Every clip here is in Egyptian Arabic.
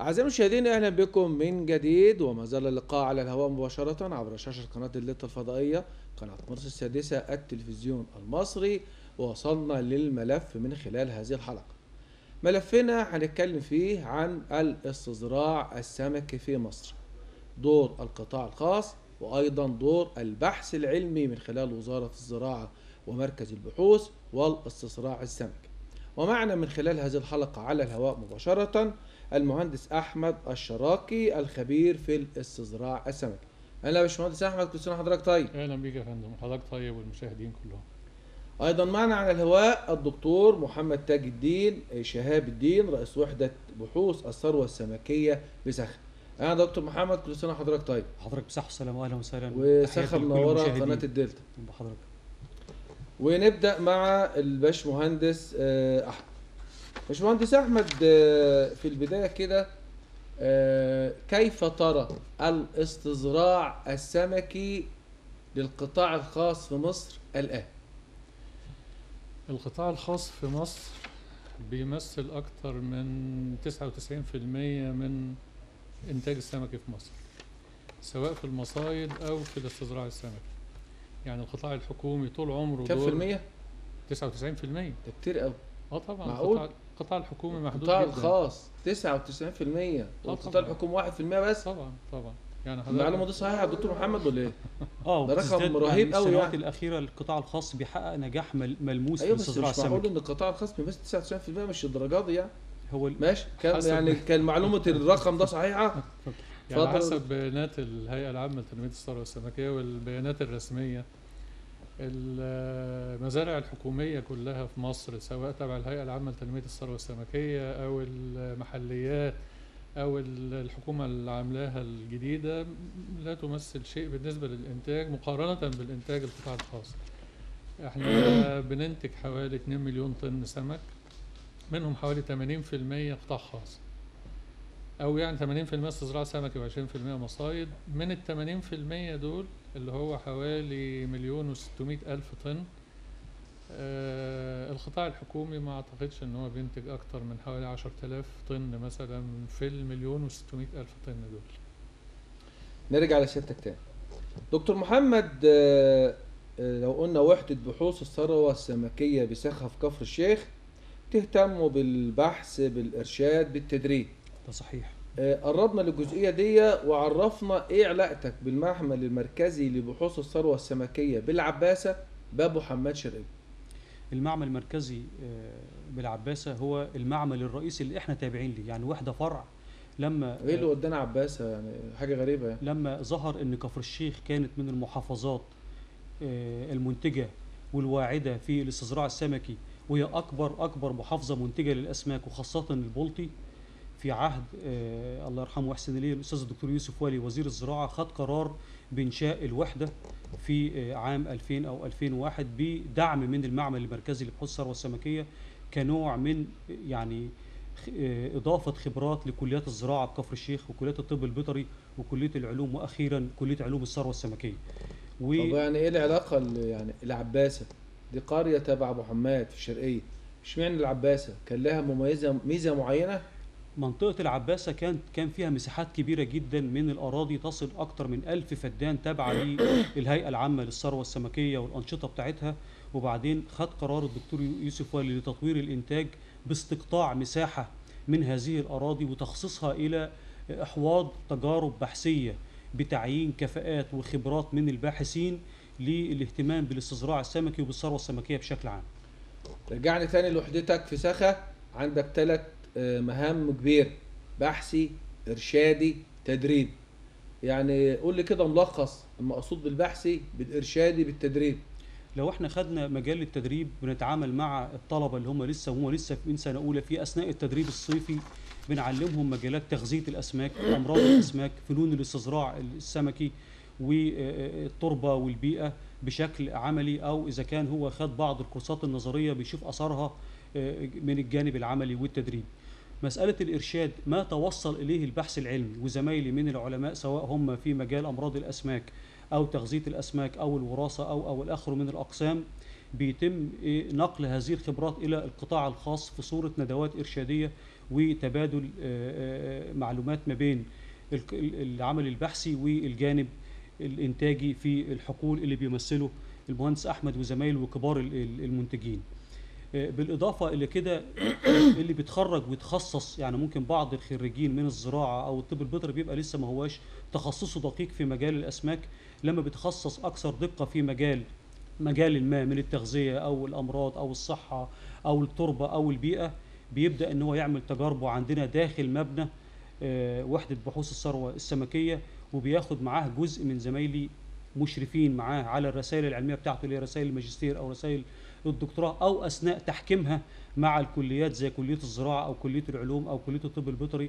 أعزائي المشاهدين أهلا بكم من جديد وما زال اللقاء على الهواء مباشرة عبر شاشة قناة الليلة الفضائية قناة مصر السادسة التلفزيون المصري ووصلنا للملف من خلال هذه الحلقة ملفنا هنتكلم فيه عن الاستصدراع السمكي في مصر دور القطاع الخاص وأيضا دور البحث العلمي من خلال وزارة الزراعة ومركز البحوث والاستصراع السمكي ومعنا من خلال هذه الحلقة على الهواء مباشرة المهندس أحمد الشراكي الخبير في الاستصدراع السمكي أهلا يا باشمهندس أحمد كل سنة وحضرتك طيب اهلا بيك يا فندم حضرتك طيب والمشاهدين كلهم أيضا معنا على الهواء الدكتور محمد تاج الدين شهاب الدين رئيس وحدة بحوث الثروة السمكية بسخا أنا دكتور محمد كل سنة وحضرتك طيب حضرتك بصحة والسلامة واهلا وسهلا وسخا تحياتي لكل منورة المشاهدين. قناة الدلتا بحضرتك ونبدأ مع الباشمهندس آه، أحمد باشمهندس أحمد آه، في البداية كده آه، كيف ترى الاستصدراع السمكي للقطاع الخاص في مصر الآن؟ القطاع الخاص في مصر بيمثل أكتر من 99% من إنتاج السمكي في مصر سواء في المصايد أو في الاستصدراع السمكي يعني القطاع الحكومي طول عمره كم في دور المية؟ 99% ده كتير قوي اه طبعا معقول؟ القطاع, القطاع الحكومي محدود القطاع جدا الخاص 99% والقطاع طبعا. الحكومي 1% بس طبعا طبعا يعني المعلومة دي صحيحة يا دكتور محمد ولا ايه؟ اه ده رقم وبتزداد رهيب يعني أوي السنوات يعني. الأخيرة القطاع الخاص بيحقق نجاح مل- ملموس ايوه في بس الاستصدراع مش معقول السمكي ان القطاع الخاص بيمثل 99% مش الدرجات دي يعني هو ال- ماشي كان حسب- يعني كان معلومة الرقم ده صحيحة يعني اتفضل. حسب بيانات الهيئة العامة لتنمية الثروة السمكية والبيانات الرسمية المزارع الحكومية كلها في مصر سواء تبع الهيئة العامة لتنمية الثروة السمكية أو المحليات أو ال- الحكومة اللي عاملاها الجديدة لا تمثل شيء بالنسبة للإنتاج مقارنة بالإنتاج القطاع الخاص احنا بننتج حوالي 2 مليون طن سمك منهم حوالي 80% قطاع خاص او يعني 80% استزراع سمكي و20% مصايد من ال 80% دول اللي هو حوالي مليون وستمائة الف طن آه القطاع الحكومي ما اعتقدش ان هو بينتج اكتر من حوالي 10000 طن مثلا في المليون وستمائة الف طن دول نرجع لسيادتك تاني دكتور محمد آه، آه، لو قلنا وحدة بحوث الثروة السمكية بسخا في كفر الشيخ تهتموا بالبحث بالإرشاد بالتدريب ده صحيح آه، قربنا للجزئية دي وعرفنا ايه علاقتك بالمعمل المركزي لبحوث الثروة السمكية بالعباسة بابو حماد شرقي المعمل المركزي آه، بالعباسة هو المعمل الرئيسي اللي احنا تابعين ليه يعني وحدة فرع لما ايه اللي ودانا عباسة يعني حاجة غريبة يعني لما ظهر ان كفر الشيخ كانت من المحافظات آه، المنتجه والواعده في الاستصدراع السمكي وهي اكبر اكبر محافظه منتجه للاسماك وخاصه البلطي في عهد آه، الله يرحمه ويحسن اليه الاستاذ الدكتور يوسف والي وزير الزراعه خد قرار بانشاء الوحده في آه، عام 2000 او 2001 بدعم من المعمل المركزي لبحوث الثروه السمكيه كنوع من يعني خ- آه، اضافه خبرات لكليات الزراعه بكفر الشيخ وكليات الطب البيطري وكليه العلوم واخيرا كليه علوم الثروه السمكيه طب و يعني ايه العلاقة اللي يعني العباسة دي قرية تبع ابو حماد في الشرقية اشمعنى العباسة كان لها مميزة ميزة معينة منطقة العباسة كانت كان فيها مساحات كبيرة جدا من الأراضي تصل أكثر من ألف فدان تابعة للهيئة العامة للثروة السمكية والأنشطة بتاعتها وبعدين خد قرار الدكتور يوسف والي لتطوير الإنتاج باستقطاع مساحة من هذه الأراضي وتخصيصها إلى إحواض تجارب بحثية بتعيين كفاءات وخبرات من الباحثين للاهتمام بالاستصدراع السمكي وبالثروة السمكية بشكل عام رجعني تاني لوحدتك في سخا عندك ثلاث مهام كبيرة بحثي ارشادي تدريب يعني قول لي كده ملخص المقصود بالبحثي بالارشادي بالتدريب لو احنا خدنا مجال التدريب بنتعامل مع الطلبه اللي هم لسه هم لسه من سنه اولى في اثناء التدريب الصيفي بنعلمهم مجالات تغذيه الاسماك امراض الاسماك فنون الاستصدراع السمكي والتربه والبيئه بشكل عملي او اذا كان هو خد بعض الكورسات النظريه بيشوف اثرها آه، من الجانب العملي والتدريب مسألة الإرشاد ما توصل إليه البحث العلمي وزمايلي من العلماء سواء هم في مجال أمراض الأسماك أو تغذية الأسماك أو الوراثة أو أو الآخر من الأقسام بيتم إيه نقل هذه الخبرات الى القطاع الخاص في صوره ندوات ارشاديه وتبادل آه، آه، معلومات ما بين الك- ال- العمل البحثي والجانب الانتاجي في الحقول اللي بيمثله المهندس احمد وزمايله وكبار ال- ال- المنتجين آه، بالاضافه الى كده اللي بيتخرج ويتخصص يعني ممكن بعض الخريجين من الزراعه او الطب البيطري بيبقى لسه ما هواش تخصصه دقيق في مجال الاسماك لما بيتخصص اكثر دقه في مجال مجال ما من التغذيه او الامراض او الصحه او التربه او البيئه بيبدا ان هو يعمل تجاربه عندنا داخل مبنى آه، وحده بحوث الثروه السمكيه وبياخد معاه جزء من زمايلي مشرفين معاه على الرسائل العلميه بتاعته اللي هي رسائل الماجستير او رسائل الدكتوراه او اثناء تحكيمها مع الكليات زي كليه الزراعه او كليه العلوم او كليه الطب البيطري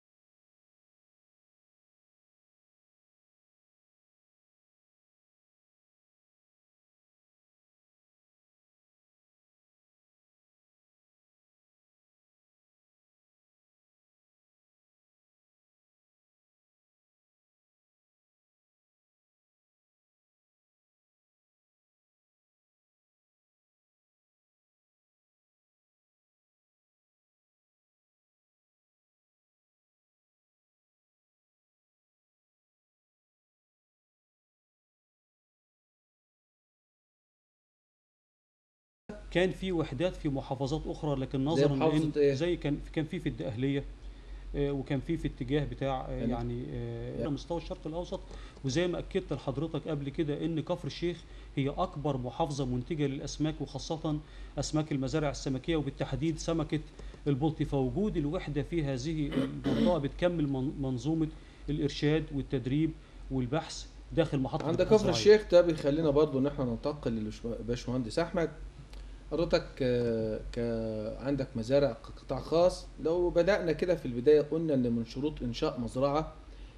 كان في وحدات في محافظات اخرى لكن نظرا محافظة لأن- إيه؟ زي كان كان في في الدقهليه آه، وكان في في اتجاه بتاع آه، يعني- يعني آه، يعني- على مستوى الشرق الاوسط وزي ما اكدت لحضرتك قبل كده ان كفر الشيخ هي اكبر محافظه منتجه للاسماك وخاصه اسماك المزارع السمكيه وبالتحديد سمكه البلطي فوجود الوحده في هذه المنطقه بتكمل من- منظومه الارشاد والتدريب والبحث داخل محطه عند البحوث كفر الزراعية. الشيخ ده بيخلينا برضو ان احنا ننتقل للباشمهندس احمد حضرتك آه، ك عندك مزارع قطاع خاص لو بدأنا كده في البداية قلنا ان من شروط انشاء مزرعة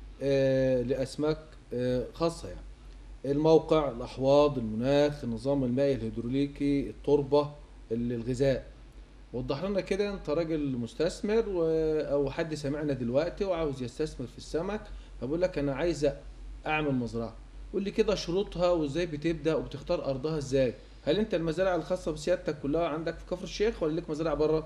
آه، لاسماك آه، خاصة يعني الموقع الاحواض المناخ النظام المائي الهيدروليكي التربة ال- الغذاء وضح لنا كده انت راجل مستثمر و... او حد سمعنا دلوقتي وعاوز يستثمر في السمك فبقول لك انا عايز اعمل مزرعه قول لي كده شروطها وازاي بتبدا وبتختار ارضها ازاي هل انت المزارع الخاصه بسيادتك كلها عندك في كفر الشيخ ولا لك مزارع بره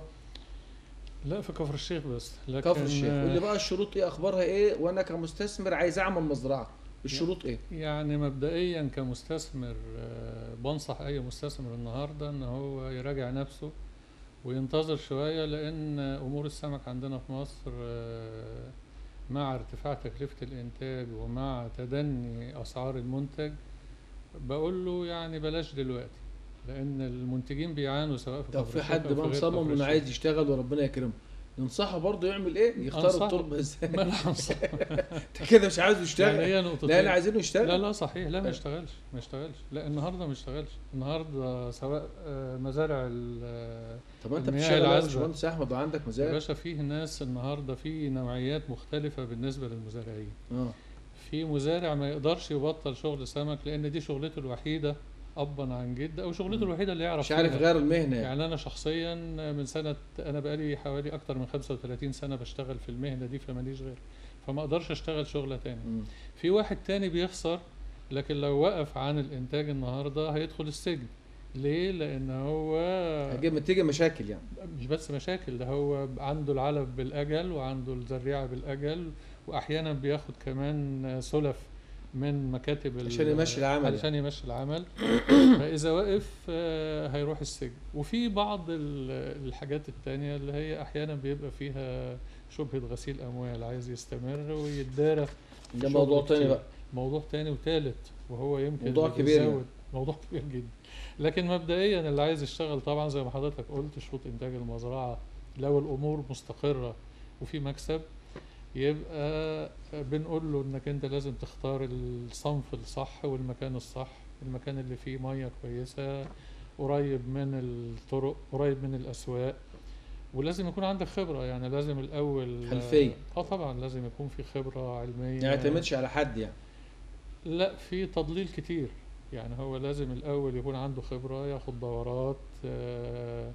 لا في كفر الشيخ بس لكن كفر الشيخ قول لي بقى الشروط ايه اخبارها ايه وانا كمستثمر عايز اعمل مزرعه الشروط ايه يعني مبدئيا كمستثمر آه، بنصح اي مستثمر النهارده ان هو يراجع نفسه وينتظر شويه لان امور السمك عندنا في مصر آه، مع ارتفاع تكلفه الانتاج ومع تدني اسعار المنتج بقول له يعني بلاش دلوقتي لان المنتجين بيعانوا سواء في طب كفر في الشيخ حد أو في بقى غير مصمم كفر انه الشيخ. عايز يشتغل وربنا يكرمه ننصحه برضه يعمل ايه يختار أنصحه. التربه ازاي ما انا أنصح. انت كده مش عايز يشتغل يعني هي لا نقطتين انا عايزينه يشتغل لا لا صحيح لا ما يشتغلش ما يشتغلش لا النهارده ما يشتغلش النهارده سواء آه، مزارع ال- طب انت المياه بتشتغل يا العذبة. باشمهندس احمد وعندك يا مزارع باشا فيه ناس النهارده في نوعيات مختلفة بالنسبة للمزارعين اه في مزارع ما يقدرش يبطل شغل سمك لأن دي شغلته الوحيدة أبا عن جد أو شغلته الوحيدة اللي يعرف مش عارف فيها. غير المهنه يعني يعني أنا شخصيا من سنة أنا بقالي حوالي أكتر من 35 سنة بشتغل في المهنة دي فماليش غير فما أقدرش أشتغل شغلة تاني مم. في واحد تاني بيخسر لكن لو وقف عن الإنتاج النهاردة هيدخل السجن ليه؟ لأن هو هتجيب تيجي مشاكل يعني مش بس مشاكل ده هو عنده العلف بالأجل وعنده الزريعة بالأجل وأحيانا بياخد كمان سلف من مكاتب ال- عشان يمشي العمل يعني. علشان يمشي العمل فإذا وقف آه، هيروح السجن وفي بعض ال- الحاجات التانية اللي هي أحيانا بيبقى فيها شبهة غسيل أموال عايز يستمر ويتدارى في ده شغل موضوع تاني كتير. بقى موضوع تاني وتالت وهو يمكن موضوع اللي كبير بيزود- يعني. موضوع كبير جدا لكن مبدئيا اللي عايز يشتغل طبعا زي ما حضرتك قلت شروط انتاج المزرعه لو الامور مستقره وفي مكسب يبقى بنقول له انك انت لازم تختار الصنف الصح والمكان الصح المكان اللي فيه ميه كويسه قريب من الطرق قريب من الاسواق ولازم يكون عندك خبره يعني لازم الاول خلفية. اه طبعا لازم يكون في خبره علميه يعني ما يعتمدش على حد يعني لا في تضليل كتير يعني هو لازم الأول يكون عنده خبرة ياخد دورات آه،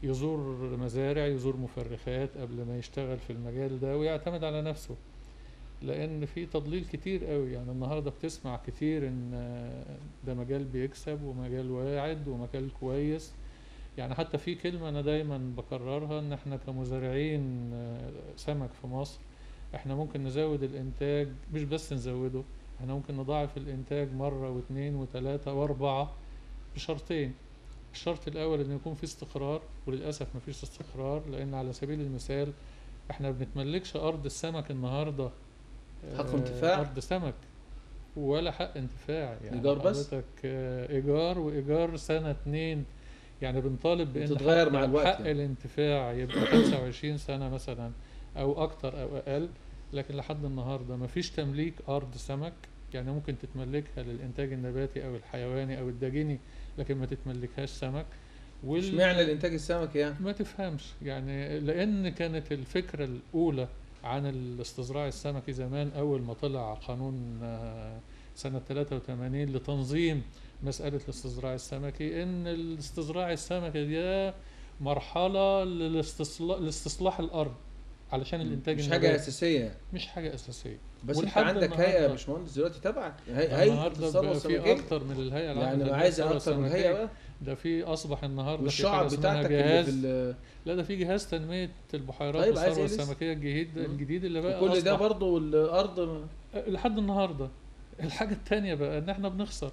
يزور مزارع يزور مفرخات قبل ما يشتغل في المجال ده ويعتمد على نفسه لان في تضليل كتير قوي يعني النهارده بتسمع كتير ان آه، ده مجال بيكسب ومجال واعد ومجال كويس يعني حتى في كلمة أنا دايما بكررها إن إحنا كمزارعين آه، سمك في مصر إحنا ممكن نزود الإنتاج مش بس نزوده إحنا ممكن نضاعف الإنتاج مرة واثنين وثلاثة وأربعة بشرطين الشرط الأول إن يكون في استقرار وللأسف مفيش استقرار لأن على سبيل المثال إحنا بنتملكش أرض السمك النهاردة حق آه، انتفاع؟ أرض سمك ولا حق انتفاع يعني إيجار بس؟ حضرتك آه، إيجار وإيجار سنة اتنين يعني بنطالب بان بتتغير حق- مع الوقت حق يعني. الانتفاع يبقى 25 سنه مثلا او اكتر او اقل لكن لحد النهارده مفيش تمليك ارض سمك يعني ممكن تتملكها للانتاج النباتي او الحيواني او الداجني لكن ما تتملكهاش سمك وال- اشمعنى الانتاج السمكي يعني ما تفهمش يعني لان كانت الفكره الاولى عن الاستصراع السمكي زمان اول ما طلع قانون آه، سنه 83 لتنظيم مساله الاستصراع السمكي ان الاستصراع السمكي ده مرحله للاستصلاح لاستصلاح الارض علشان الانتاج مش حاجه النباتي. اساسيه يعني. مش حاجه اساسيه بس انت ولحد عندك هيئه يا النهاردة- باشمهندس دلوقتي تبعك هي- هيئه النهارده الثروه بقى في السمكيه اكتر من الهيئه العامه يعني ما للثروة عايز اكتر من السمكية. هيئه بقى ده في اصبح النهارده في والشعب حاجة اسمها بتاعتك اللي في جهاز ال- لا ده في جهاز تنمية البحيرات طيب، عايز والثروة إيه لسه؟ السمكية الجديد مم. الجديد اللي بقى كل ده أصبح برضه الارض ما- لحد النهاردة الحاجة التانية بقى إن إحنا بنخسر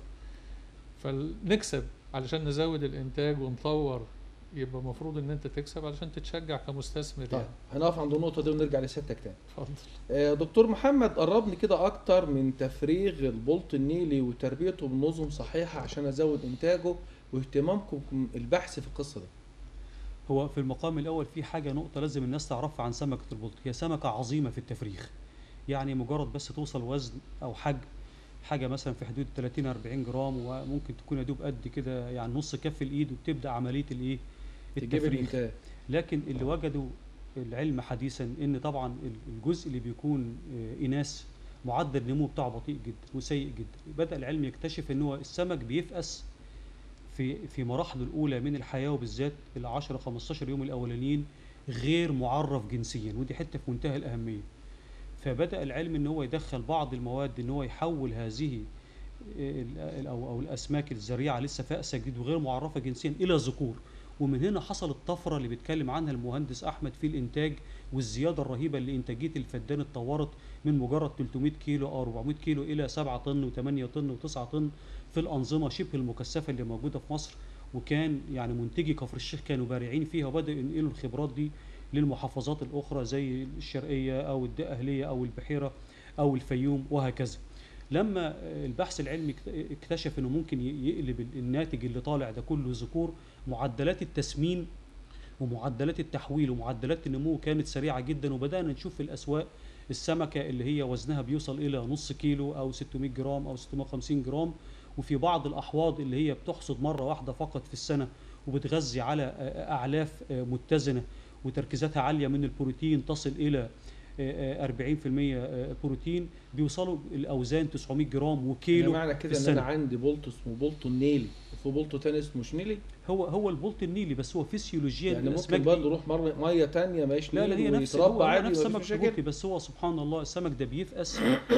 فنكسب علشان نزود الإنتاج ونطور يبقى المفروض إن أنت تكسب علشان تتشجع كمستثمر طيب يعني هنقف عند النقطه دي ونرجع لسيادتك تاني اتفضل آه، دكتور محمد قربني كده اكتر من تفريغ البلط النيلي وتربيته بنظم صحيحه عشان ازود انتاجه واهتمامكم البحث في القصه دي هو في المقام الاول في حاجه نقطه لازم الناس تعرفها عن سمكه البلطي هي سمكه عظيمه في التفريخ يعني مجرد بس توصل وزن او حجم حاجه مثلا في حدود 30 40 جرام وممكن تكون يا دوب قد كده يعني نص كف الايد وبتبدا عمليه الايه تجيب التفريخ الانتاج لكن اللي وجدوا العلم حديثا ان طبعا الجزء اللي بيكون آه، اناث معدل النمو بتاعه بطيء جدا وسيء جدا بدا العلم يكتشف ان هو السمك بيفقس في في مراحله الاولى من الحياه وبالذات ال 10 15 يوم الاولانيين غير معرف جنسيا ودي حته في منتهى الاهميه فبدا العلم ان هو يدخل بعض المواد ان هو يحول هذه ال- ال- او او الاسماك الزريعه لسه فائسه جديد وغير معرفه جنسيا الى ذكور ومن هنا حصل الطفره اللي بيتكلم عنها المهندس احمد في الانتاج والزياده الرهيبه اللي انتاجيه الفدان اتطورت من مجرد 300 كيلو او 400 كيلو الى 7 طن و8 طن و9 طن في الانظمه شبه المكثفه اللي موجوده في مصر وكان يعني منتجي كفر الشيخ كانوا بارعين فيها وبداوا ينقلوا الخبرات دي للمحافظات الاخرى زي الشرقيه او الدقهليه او البحيره او الفيوم وهكذا لما البحث العلمي اكت- اكتشف انه ممكن ي- يقلب ال- الناتج اللي طالع ده كله ذكور معدلات التسمين ومعدلات التحويل ومعدلات النمو كانت سريعه جدا وبدانا نشوف في الاسواق السمكه اللي هي وزنها بيوصل الى نص كيلو او 600 جرام او 650 جرام وفي بعض الاحواض اللي هي بتحصد مره واحده فقط في السنه وبتغذي على آه، اعلاف آه، متزنه وتركيزاتها عاليه من البروتين تصل الى آه، آه، 40% آه، بروتين بيوصلوا الاوزان 900 جرام يعني وكيلو معنى في كده ان انا السنه عندي بولت اسمه بولتو النيلي وفي بولتو تاني اسمه شنيلي هو هو البولت النيلي بس هو فسيولوجيا يعني الأسماك ممكن دي- برضه يروح مر- ميه تانية ما لا لا هي نيل نفس ويتربى هو عادي نفس مفيش سمك مشاكل البلطي بس هو سبحان الله السمك ده بيفقس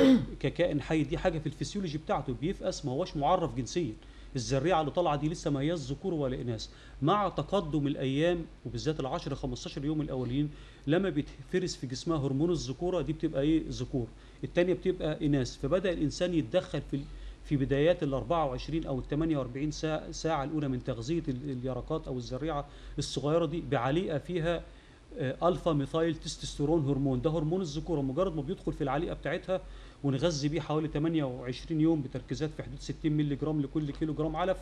ككائن حي دي حاجه في الفسيولوجي بتاعته بيفقس ما هوش معرف جنسيا الزريعه اللي طالعه دي لسه ما هياش ذكور ولا اناث مع تقدم الايام وبالذات ال 10 15 يوم الاولين لما بيتفرز في جسمها هرمون الذكوره دي بتبقى ايه ذكور الثانيه بتبقى اناث فبدا الانسان يتدخل في ال- في بدايات ال 24 او ال 48 ساعه ساعه الاولى من تغذيه ال- اليرقات او الزريعه الصغيره دي بعليقه فيها آه، الفا ميثايل تستوستيرون هرمون ده هرمون الذكوره مجرد ما بيدخل في العليقه بتاعتها ونغذي بيه حوالي 28 يوم بتركيزات في حدود 60 مللي جرام لكل كيلو جرام علف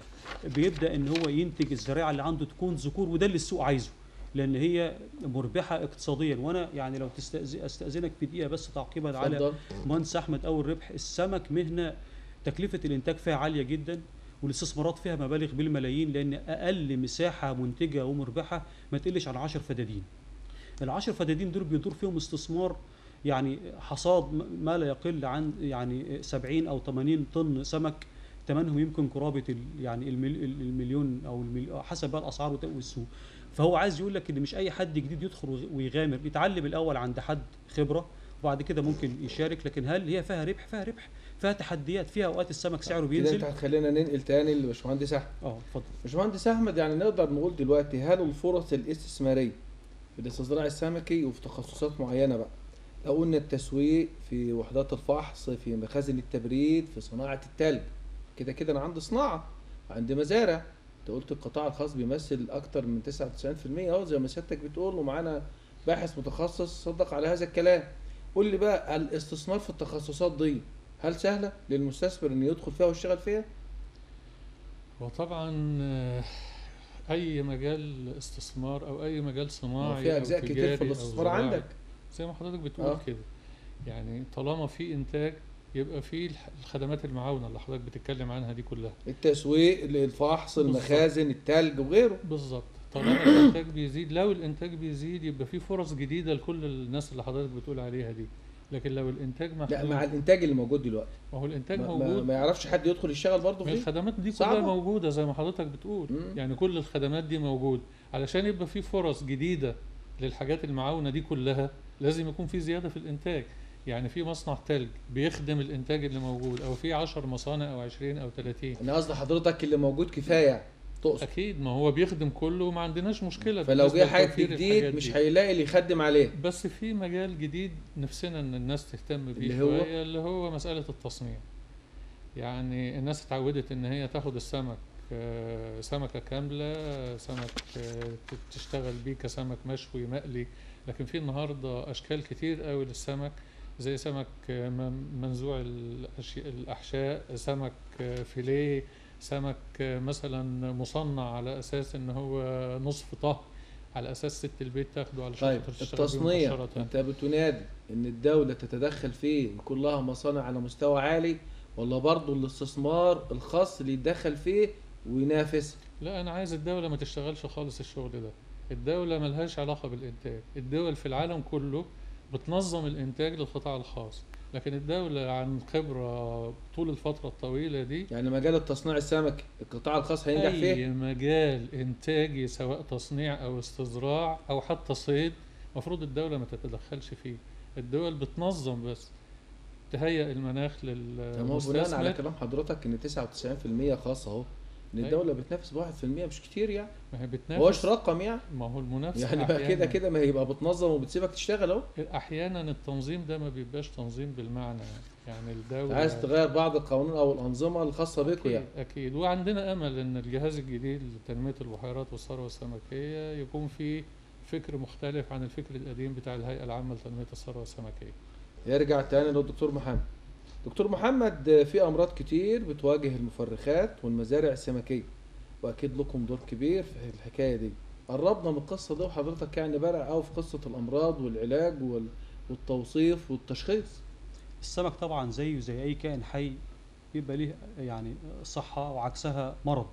بيبدا ان هو ينتج الزراعه اللي عنده تكون ذكور وده اللي السوق عايزه لان هي مربحه اقتصاديا وانا يعني لو تستأذ- استاذنك في دقيقه بس تعقيبا على اتفضل مهندس احمد او الربح السمك مهنه تكلفه الانتاج فيها عاليه جدا والاستثمارات فيها مبالغ بالملايين لان اقل مساحه منتجه ومربحه ما تقلش عن 10 فدادين العشر فدادين دول بيدور فيهم استثمار يعني حصاد م- ما لا يقل عن يعني 70 او 80 طن سمك ثمنهم يمكن قرابه ال- يعني المل- المليون او المليون حسب بقى الاسعار وت- والسوق فهو عايز يقول لك ان مش اي حد جديد يدخل ويغ- ويغامر يتعلم الاول عند حد خبره وبعد كده ممكن يشارك لكن هل هي فيها ربح فيها ربح فيها تحديات فيها اوقات السمك سعره كده بينزل انت هتخلينا ننقل تاني لباشمهندس احمد اه اتفضل باشمهندس احمد يعني نقدر نقول دلوقتي هل الفرص الاستثماريه في الاستزراع السمكي وفي تخصصات معينه بقى لو قلنا التسويق في وحدات الفحص في مخازن التبريد في صناعه التلج كده كده انا عندي صناعه عندي مزارع انت قلت القطاع الخاص بيمثل اكتر من 99% اهو زي ما سيادتك بتقول ومعانا باحث متخصص صدق على هذا الكلام قول لي بقى الاستثمار في التخصصات دي هل سهله للمستثمر انه يدخل فيها ويشتغل فيها؟ وطبعا آه، اي مجال استثمار او اي مجال ما صناعي في أو اجزاء كتير تجاري في أو الاستثمار زراعي. عندك زي ما حضرتك بتقول آه. كده يعني طالما في انتاج يبقى في الح- الخدمات المعاونه اللي حضرتك بتتكلم عنها دي كلها التسويق الفحص بالظبط. المخازن التلج وغيره بالظبط طالما الانتاج بيزيد لو الانتاج بيزيد يبقى في فرص جديده لكل الناس اللي حضرتك بتقول عليها دي لكن لو الانتاج لا محدود مع الانتاج اللي موجود دلوقتي ما هو الانتاج ما, ما, موجود ما يعرفش حد يدخل يشتغل برضه ما فيه الخدمات دي كلها صعبة. موجوده زي ما حضرتك بتقول مم. يعني كل الخدمات دي موجود علشان يبقى في فرص جديده للحاجات المعاونه دي كلها لازم يكون في زياده في الانتاج يعني في مصنع تلج بيخدم الانتاج اللي موجود او في 10 مصانع او 20 او 30 انا قصدي حضرتك اللي موجود كفايه يعني تقصد اكيد ما هو بيخدم كله وما عندناش مشكله فلو بالنسبة جه حاجه لتوفير جديد الحاجات مش دي. هيلاقي اللي يخدم عليه بس في مجال جديد نفسنا ان الناس تهتم بيه اللي هو؟ شويه اللي هو مساله التصنيع يعني الناس اتعودت ان هي تاخد السمك آه، سمكه كامله سمك آه، ت- تشتغل بيه كسمك مشوي مقلي لكن في النهارده اشكال كتير قوي للسمك زي سمك آه، من- منزوع الأشي- الاحشاء سمك آه، فيليه سمك آه، مثلا مصنع على اساس ان هو نصف طهي على اساس ست البيت تاخده علشان طيب خاطر تشتغل بيه التصنيع مباشرة. انت بتنادي ان الدوله تتدخل فيه يكون لها مصانع على مستوى عالي ولا برضه الاستثمار الخاص اللي يتدخل فيه وينافس لا انا عايز الدوله ما تشتغلش خالص الشغل ده الدوله ملهاش علاقه بالانتاج الدول في العالم كله بتنظم الانتاج للقطاع الخاص لكن الدوله عن خبره طول الفتره الطويله دي يعني مجال التصنيع السمكي القطاع الخاص هينجح اي فيه مجال انتاجي سواء تصنيع او استزراع او حتى صيد المفروض الدوله ما تتدخلش فيه الدول بتنظم بس تهيئ المناخ طب ما هو بناء على للمستثمر كلام حضرتك ان 99% خاص اهو ان أيوة. الدوله بتنافس ب 1% مش كتير يعني ما هي ما هوش بتنافس رقم يعني ما هو المنافسه يعني بقى كده أحياناً- كده ما هي يبقى بتنظم وبتسيبك تشتغل اهو احيانا التنظيم ده ما بيبقاش تنظيم بالمعنى يعني الدوله عايز تغير بعض القوانين او الانظمه الخاصه بكم أكيد, يعني اكيد وعندنا امل ان الجهاز الجديد لتنميه البحيرات والثروه السمكيه يكون فيه فكر مختلف عن الفكر القديم بتاع الهيئه العامه لتنميه الثروه السمكيه يرجع تاني للدكتور محمد دكتور محمد في امراض كتير بتواجه المفرخات والمزارع السمكيه واكيد لكم دور كبير في الحكايه دي قربنا من القصه دي وحضرتك يعني بارع قوي في قصه الامراض والعلاج وال- والتوصيف والتشخيص السمك طبعا زيه زي اي كائن حي بيبقى ليه يعني صحه وعكسها مرض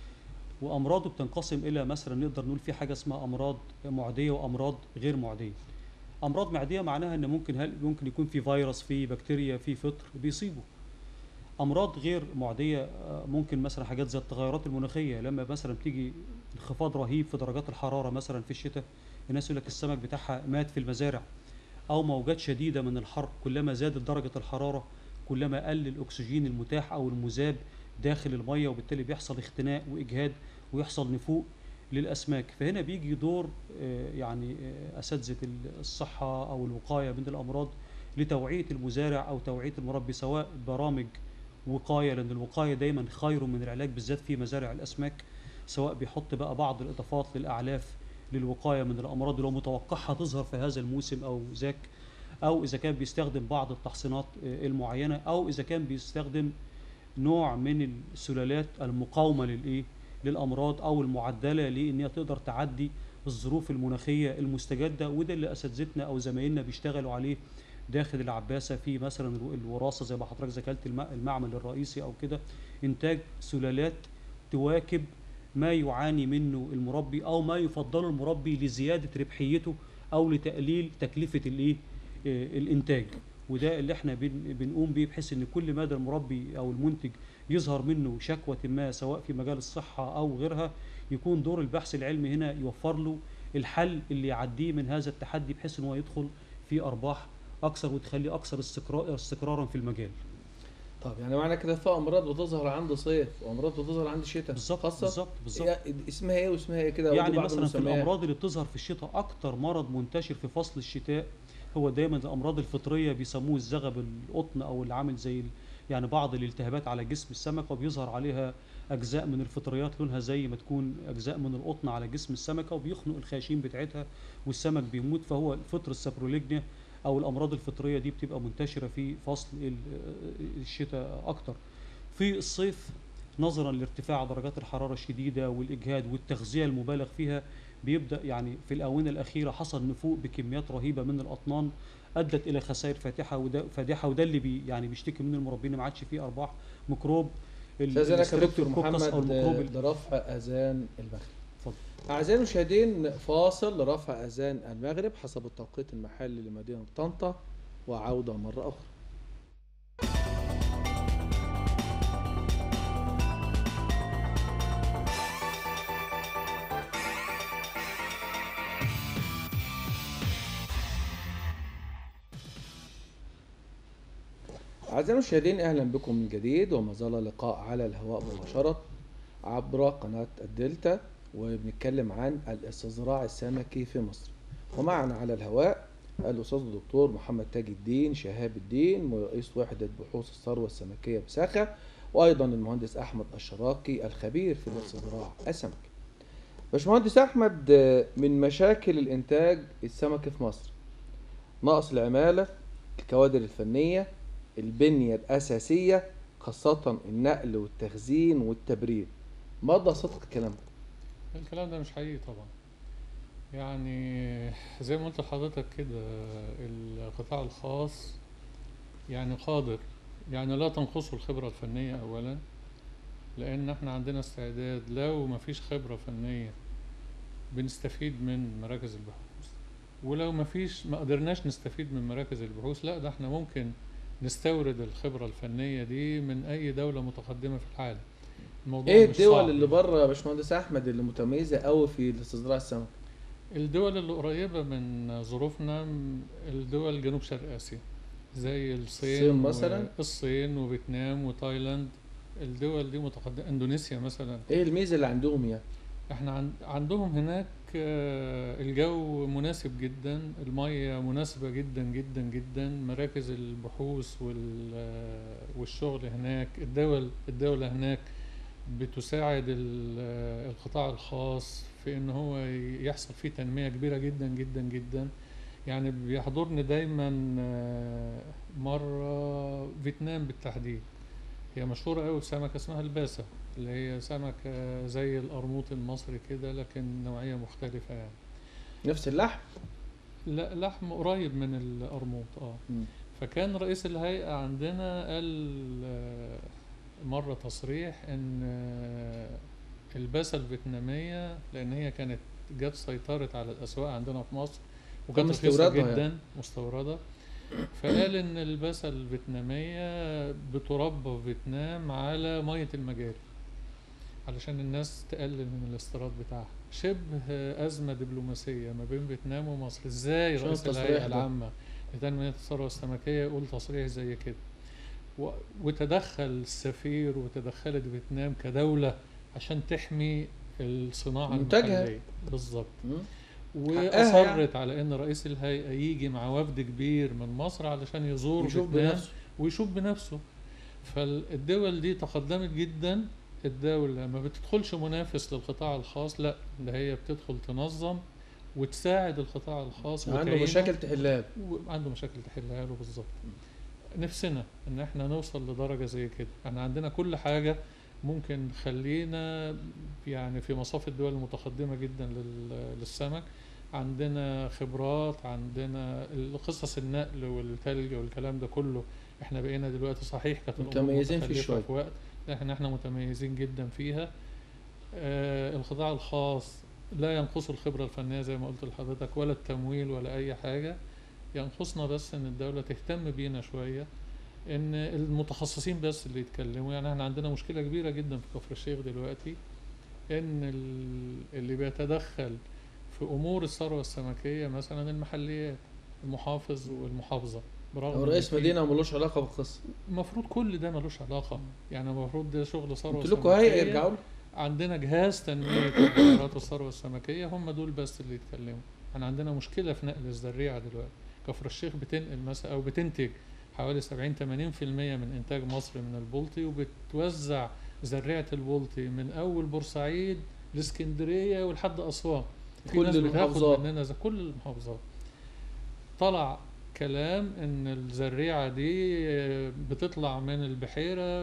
وامراضه بتنقسم الى مثلا نقدر نقول في حاجه اسمها امراض معديه وامراض غير معديه امراض معديه معناها ان ممكن هل ممكن يكون في فيروس في بكتيريا في فطر بيصيبه امراض غير معديه آه، ممكن مثلا حاجات زي التغيرات المناخيه لما مثلا تيجي انخفاض رهيب في درجات الحراره مثلا في الشتاء الناس يقول لك السمك بتاعها مات في المزارع او موجات شديده من الحر كلما زادت درجه الحراره كلما قل الاكسجين المتاح او المذاب داخل الميه وبالتالي بيحصل اختناق واجهاد ويحصل نفوق للاسماك فهنا بيجي دور آه، يعني آه، اساتذه الصحه او الوقايه من الامراض لتوعيه المزارع او توعيه المربي سواء برامج وقايه لان الوقايه دايما خير من العلاج بالذات في مزارع الاسماك سواء بيحط بقى بعض الاضافات للاعلاف للوقايه من الامراض اللي هو متوقعها تظهر في هذا الموسم او ذاك او اذا كان بيستخدم بعض التحصينات آه، المعينه او اذا كان بيستخدم نوع من السلالات المقاومه للايه للامراض او المعدله لان هي تقدر تعدي الظروف المناخيه المستجده وده اللي اساتذتنا او زمايلنا بيشتغلوا عليه داخل العباسه في مثلا الو- الوراثه زي ما حضرتك ذكرت الم- المعمل الرئيسي او كده انتاج سلالات تواكب ما يعاني منه المربي او ما يفضله المربي لزياده ربحيته او لتقليل تكلفه الايه آه، الانتاج وده اللي احنا بن- بنقوم بيه بحيث ان كل مدى المربي او المنتج يظهر منه شكوى ما سواء في مجال الصحه او غيرها يكون دور البحث العلمي هنا يوفر له الحل اللي يعديه من هذا التحدي بحيث ان هو يدخل في ارباح اكثر وتخليه اكثر استقرار استقرارا في المجال طب يعني معنى كده في امراض بتظهر عند صيف وامراض بتظهر عند شتاء بالظبط خاصه بالظبط بالظبط يا- اسمها ايه واسمها ايه كده يعني ودي بعض مثلا في المسميات. الامراض اللي بتظهر في الشتاء اكتر مرض منتشر في فصل الشتاء هو دايما الامراض الفطريه بيسموه الزغب القطن او اللي عامل زي ال- يعني بعض الالتهابات على جسم السمكه وبيظهر عليها اجزاء من الفطريات لونها زي ما تكون اجزاء من القطن على جسم السمكه وبيخنق الخياشيم بتاعتها والسمك بيموت فهو الفطر السابروليجنيا او الامراض الفطريه دي بتبقى منتشره في فصل ال- الشتاء اكتر في الصيف نظرا لارتفاع درجات الحراره الشديده والاجهاد والتغذيه المبالغ فيها بيبدا يعني في الاونه الاخيره حصل نفوق بكميات رهيبه من الاطنان ادت الى خسائر فاتحه وده فادحه وده اللي بي يعني بيشتكي منه المربين ما عادش فيه ارباح ميكروب ال- استاذنك يا دكتور الستريبتوكوكس او محمد الميكروب آه، ال- لرفع اذان المغرب اتفضل. اعزائي المشاهدين فاصل لرفع اذان المغرب حسب التوقيت المحلي لمدينه طنطا وعوده مره اخرى أعزائي المشاهدين أهلا بكم من جديد وما زال لقاء على الهواء مباشرة عبر قناة الدلتا وبنتكلم عن الاستزراع السمكي في مصر ومعنا على الهواء الأستاذ الدكتور محمد تاج الدين شهاب الدين رئيس وحدة بحوث الثروة السمكية بساخة وأيضا المهندس أحمد الشراقي الخبير في الاستزراع السمكي باشمهندس أحمد آه، من مشاكل الإنتاج السمكي في مصر نقص العمالة الكوادر الفنية البنية الأساسية خاصة النقل والتخزين والتبريد مدى صدق الكلام ده؟ الكلام ده مش حقيقي طبعا يعني زي ما قلت لحضرتك كده القطاع الخاص يعني قادر يعني لا تنقصه الخبرة الفنية أولا لأن احنا عندنا استعداد لو مفيش خبرة فنية بنستفيد من مراكز البحوث ولو مفيش ما قدرناش نستفيد من مراكز البحوث لا ده احنا ممكن نستورد الخبرة الفنية دي من أي دولة متقدمة في العالم الموضوع ايه مش الدول صعب. اللي بره يا باشمهندس احمد اللي متميزه قوي في الاستزراع السمكي؟ الدول اللي قريبة من ظروفنا م- الدول جنوب شرق آسيا زي الصين الصين مثلاً؟ الصين وفيتنام وتايلاند الدول دي متقدمة اندونيسيا مثلا ايه الميزه اللي عندهم يعني؟ احنا عن عندهم هناك آه، الجو مناسب جدا المية مناسبة جدا جدا جدا مراكز البحوث وال- آه، والشغل هناك الدول الدولة هناك بتساعد ال- آه، القطاع الخاص في ان هو ي- يحصل فيه تنمية كبيرة جدا جدا جدا يعني بيحضرني دايما آه، مرة فيتنام بالتحديد هي مشهورة قوي بسمكة اسمها الباسة اللي هي سمكة زي القرموط المصري كده لكن نوعية مختلفة يعني نفس اللحم؟ لا لحم قريب من القرموط اه مم. فكان رئيس الهيئة عندنا قال آه، مرة تصريح ان آه، الباسة الفيتنامية لان هي كانت جت سيطرت على الاسواق عندنا في مصر وكانت رخيصة مستوردها جدا مستوردة فقال ان الباسة الفيتنامية بتربى في فيتنام على مية المجاري علشان الناس تقلل من الاستيراد بتاعها شبه أزمة دبلوماسية ما بين فيتنام ومصر ازاي عشان رئيس التصريح الهيئة ده. العامة لتنمية الثروة السمكية يقول تصريح زي كده و- وتدخل السفير وتدخلت فيتنام كدولة عشان تحمي الصناعة منتجها. المحلية بالظبط مم. وأصرت على إن رئيس الهيئة يجي مع وفد كبير من مصر علشان يزور يشوف فيتنام بنفسه ويشوف بنفسه فالدول دي تقدمت جدا الدولة ما بتدخلش منافس للقطاع الخاص لا ده هي بتدخل تنظم وتساعد القطاع الخاص عنده وتعينه مشاكل تحلها وعنده مشاكل تحلها له بالظبط نفسنا ان احنا نوصل لدرجة زي كده احنا عندنا كل حاجة ممكن خلينا يعني في مصاف الدول المتقدمة جدا لل- للسمك عندنا خبرات عندنا قصص النقل والثلج والكلام ده كله احنا بقينا دلوقتي صحيح كانت الأمور متميزين فيه متخلفة شوية. في وقت لكن احنا متميزين جدا فيها آه القطاع الخاص لا ينقصه الخبرة الفنية زي ما قلت لحضرتك ولا التمويل ولا أي حاجة ينقصنا بس إن الدولة تهتم بينا شوية إن المتخصصين بس اللي يتكلموا يعني احنا عندنا مشكلة كبيرة جدا في كفر الشيخ دلوقتي إن ال- اللي بيتدخل في أمور الثروة السمكية مثلا المحليات المحافظ والمحافظه برغم هو إن رئيس في- مدينه ملوش علاقه بالقصه المفروض كل ده ملوش علاقه يعني المفروض ده شغل ثروه قلت لكم هيئه سمكية. يرجعوا له. عندنا جهاز تنميه البحيرات والثروه السمكيه هم دول بس اللي يتكلموا احنا عندنا مشكله في نقل الزريعه دلوقتي كفر الشيخ بتنقل مثلا او بتنتج حوالي 70 80% من انتاج مصر من البلطي وبتوزع زريعه البلطي من اول بورسعيد لاسكندريه ولحد اسوان في كل ناس بتاخد المحافظات. مننا ز- كل المحافظات طلع كلام ان الزريعه دي آه، بتطلع من البحيره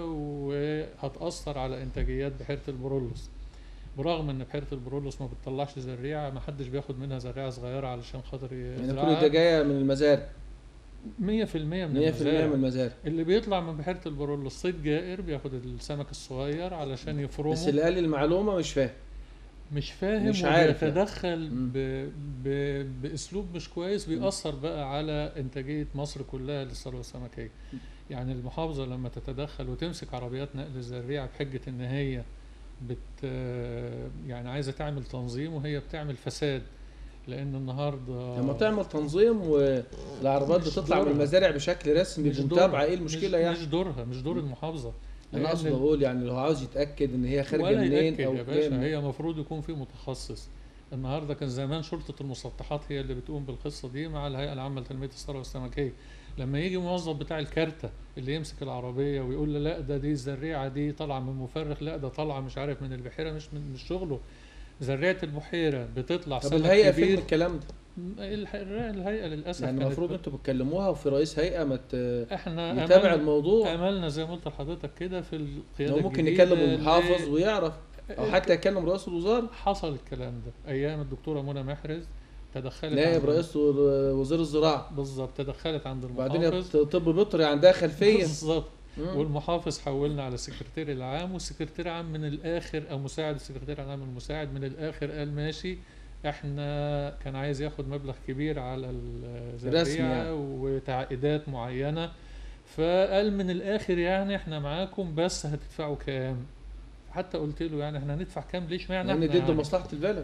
وهتاثر على انتاجيات بحيره البرولوس برغم ان بحيره البرولوس ما بتطلعش زريعه ما حدش بياخد منها زريعه صغيره علشان خاطر يعني يزرعها كل ده جايه من المزارع 100% من 100% من المزارع المزارع اللي بيطلع من بحيره البرولوس صيد جائر بياخد السمك الصغير علشان يفرمه بس اللي قال لي المعلومه مش فاهم مش فاهم مش عارف يعني. وبيتدخل مم. ب... ب... باسلوب مش كويس بيأثر بقى على انتاجيه مصر كلها للثروه السمكيه يعني المحافظه لما تتدخل وتمسك عربيات نقل الزريعه بحجه ان هي بت يعني عايزه تعمل تنظيم وهي بتعمل فساد لان النهارده لما تعمل تنظيم والعربيات مش بتطلع من دورها. المزارع بشكل رسمي مش بمتابعه دورها. ايه المشكله مش يعني مش دورها مش دور المحافظه انا لأن اقصد ال- اقول يعني لو عاوز يتاكد ان هي خارجه ولا منين يأكد او يا جايه باشا منين. هي المفروض يكون في متخصص النهارده كان زمان شرطه المسطحات هي اللي بتقوم بالقصه دي مع الهيئه العامه لتنميه الثروه السمكيه لما يجي موظف بتاع الكارته اللي يمسك العربيه ويقول له لا ده دي الزريعه دي طالعه من مفرخ لا ده طالعه مش عارف من البحيره مش من مش شغله زريعه البحيره بتطلع طب سمك الهيئه فين كبير الكلام ده الح- الهيئه للاسف يعني كانت المفروض ب- انتوا بتكلموها وفي رئيس هيئه ما ت- احنا يتابع أملنا- الموضوع املنا زي ما قلت لحضرتك كده في القياده لو ممكن الجديدة يكلم المحافظ اللي- ويعرف او حتى يكلم رئيس الوزراء حصل الكلام ده ايام الدكتوره منى محرز تدخلت نائب عند- رئيس و- وزير الزراعه بالظبط تدخلت عند وبعدين المحافظ طب بيطري عندها خلفيه بالظبط مم. والمحافظ حولنا على السكرتير العام والسكرتير العام من الاخر او مساعد السكرتير العام المساعد من الاخر قال ماشي احنا كان عايز ياخد مبلغ كبير على رسمي الزريعه يعني. وتعقيدات معينه فقال من الاخر يعني احنا معاكم بس هتدفعوا كام حتى قلت له يعني احنا هندفع كام ليش معنى لان احنا دي ضد يعني مصلحه البلد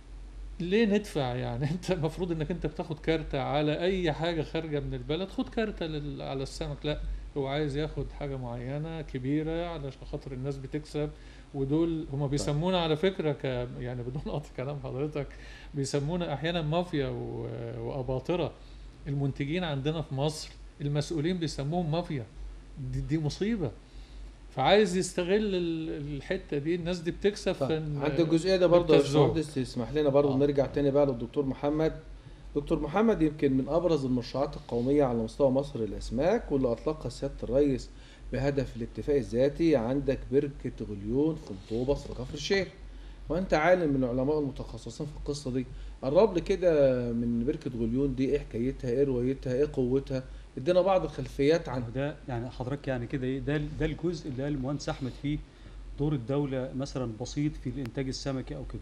ليه ندفع يعني انت المفروض انك انت بتاخد كارتة على اي حاجة خارجة من البلد خد كارتة لل... على السمك لا هو عايز ياخد حاجة معينة كبيرة علشان خاطر الناس بتكسب ودول هما بيسمونا على فكرة ك... يعني بدون قطع كلام حضرتك بيسمونا احيانا مافيا و... واباطرة المنتجين عندنا في مصر المسؤولين بيسموهم مافيا دي, دي مصيبة فعايز يستغل ال- الحتة دي الناس دي بتكسب طيب، فن- عند الجزئيه ده برضه يا بالتزوج. باشمهندس تسمح لنا برضه آه. نرجع تاني بقى للدكتور محمد دكتور محمد يمكن من ابرز المشروعات القوميه على مستوى مصر الاسماك واللي اطلقها سياده الرئيس بهدف الاكتفاء الذاتي عندك بركه غليون في الطوبه في كفر الشيخ وانت عالم من العلماء المتخصصين في القصه دي قرب لي كده من بركه غليون دي ايه حكايتها ايه روايتها ايه قوتها ادينا بعض الخلفيات عن ده يعني حضرتك يعني كده ايه ده ده الجزء اللي قال المهندس احمد فيه دور الدوله مثلا بسيط في الانتاج السمكي او كده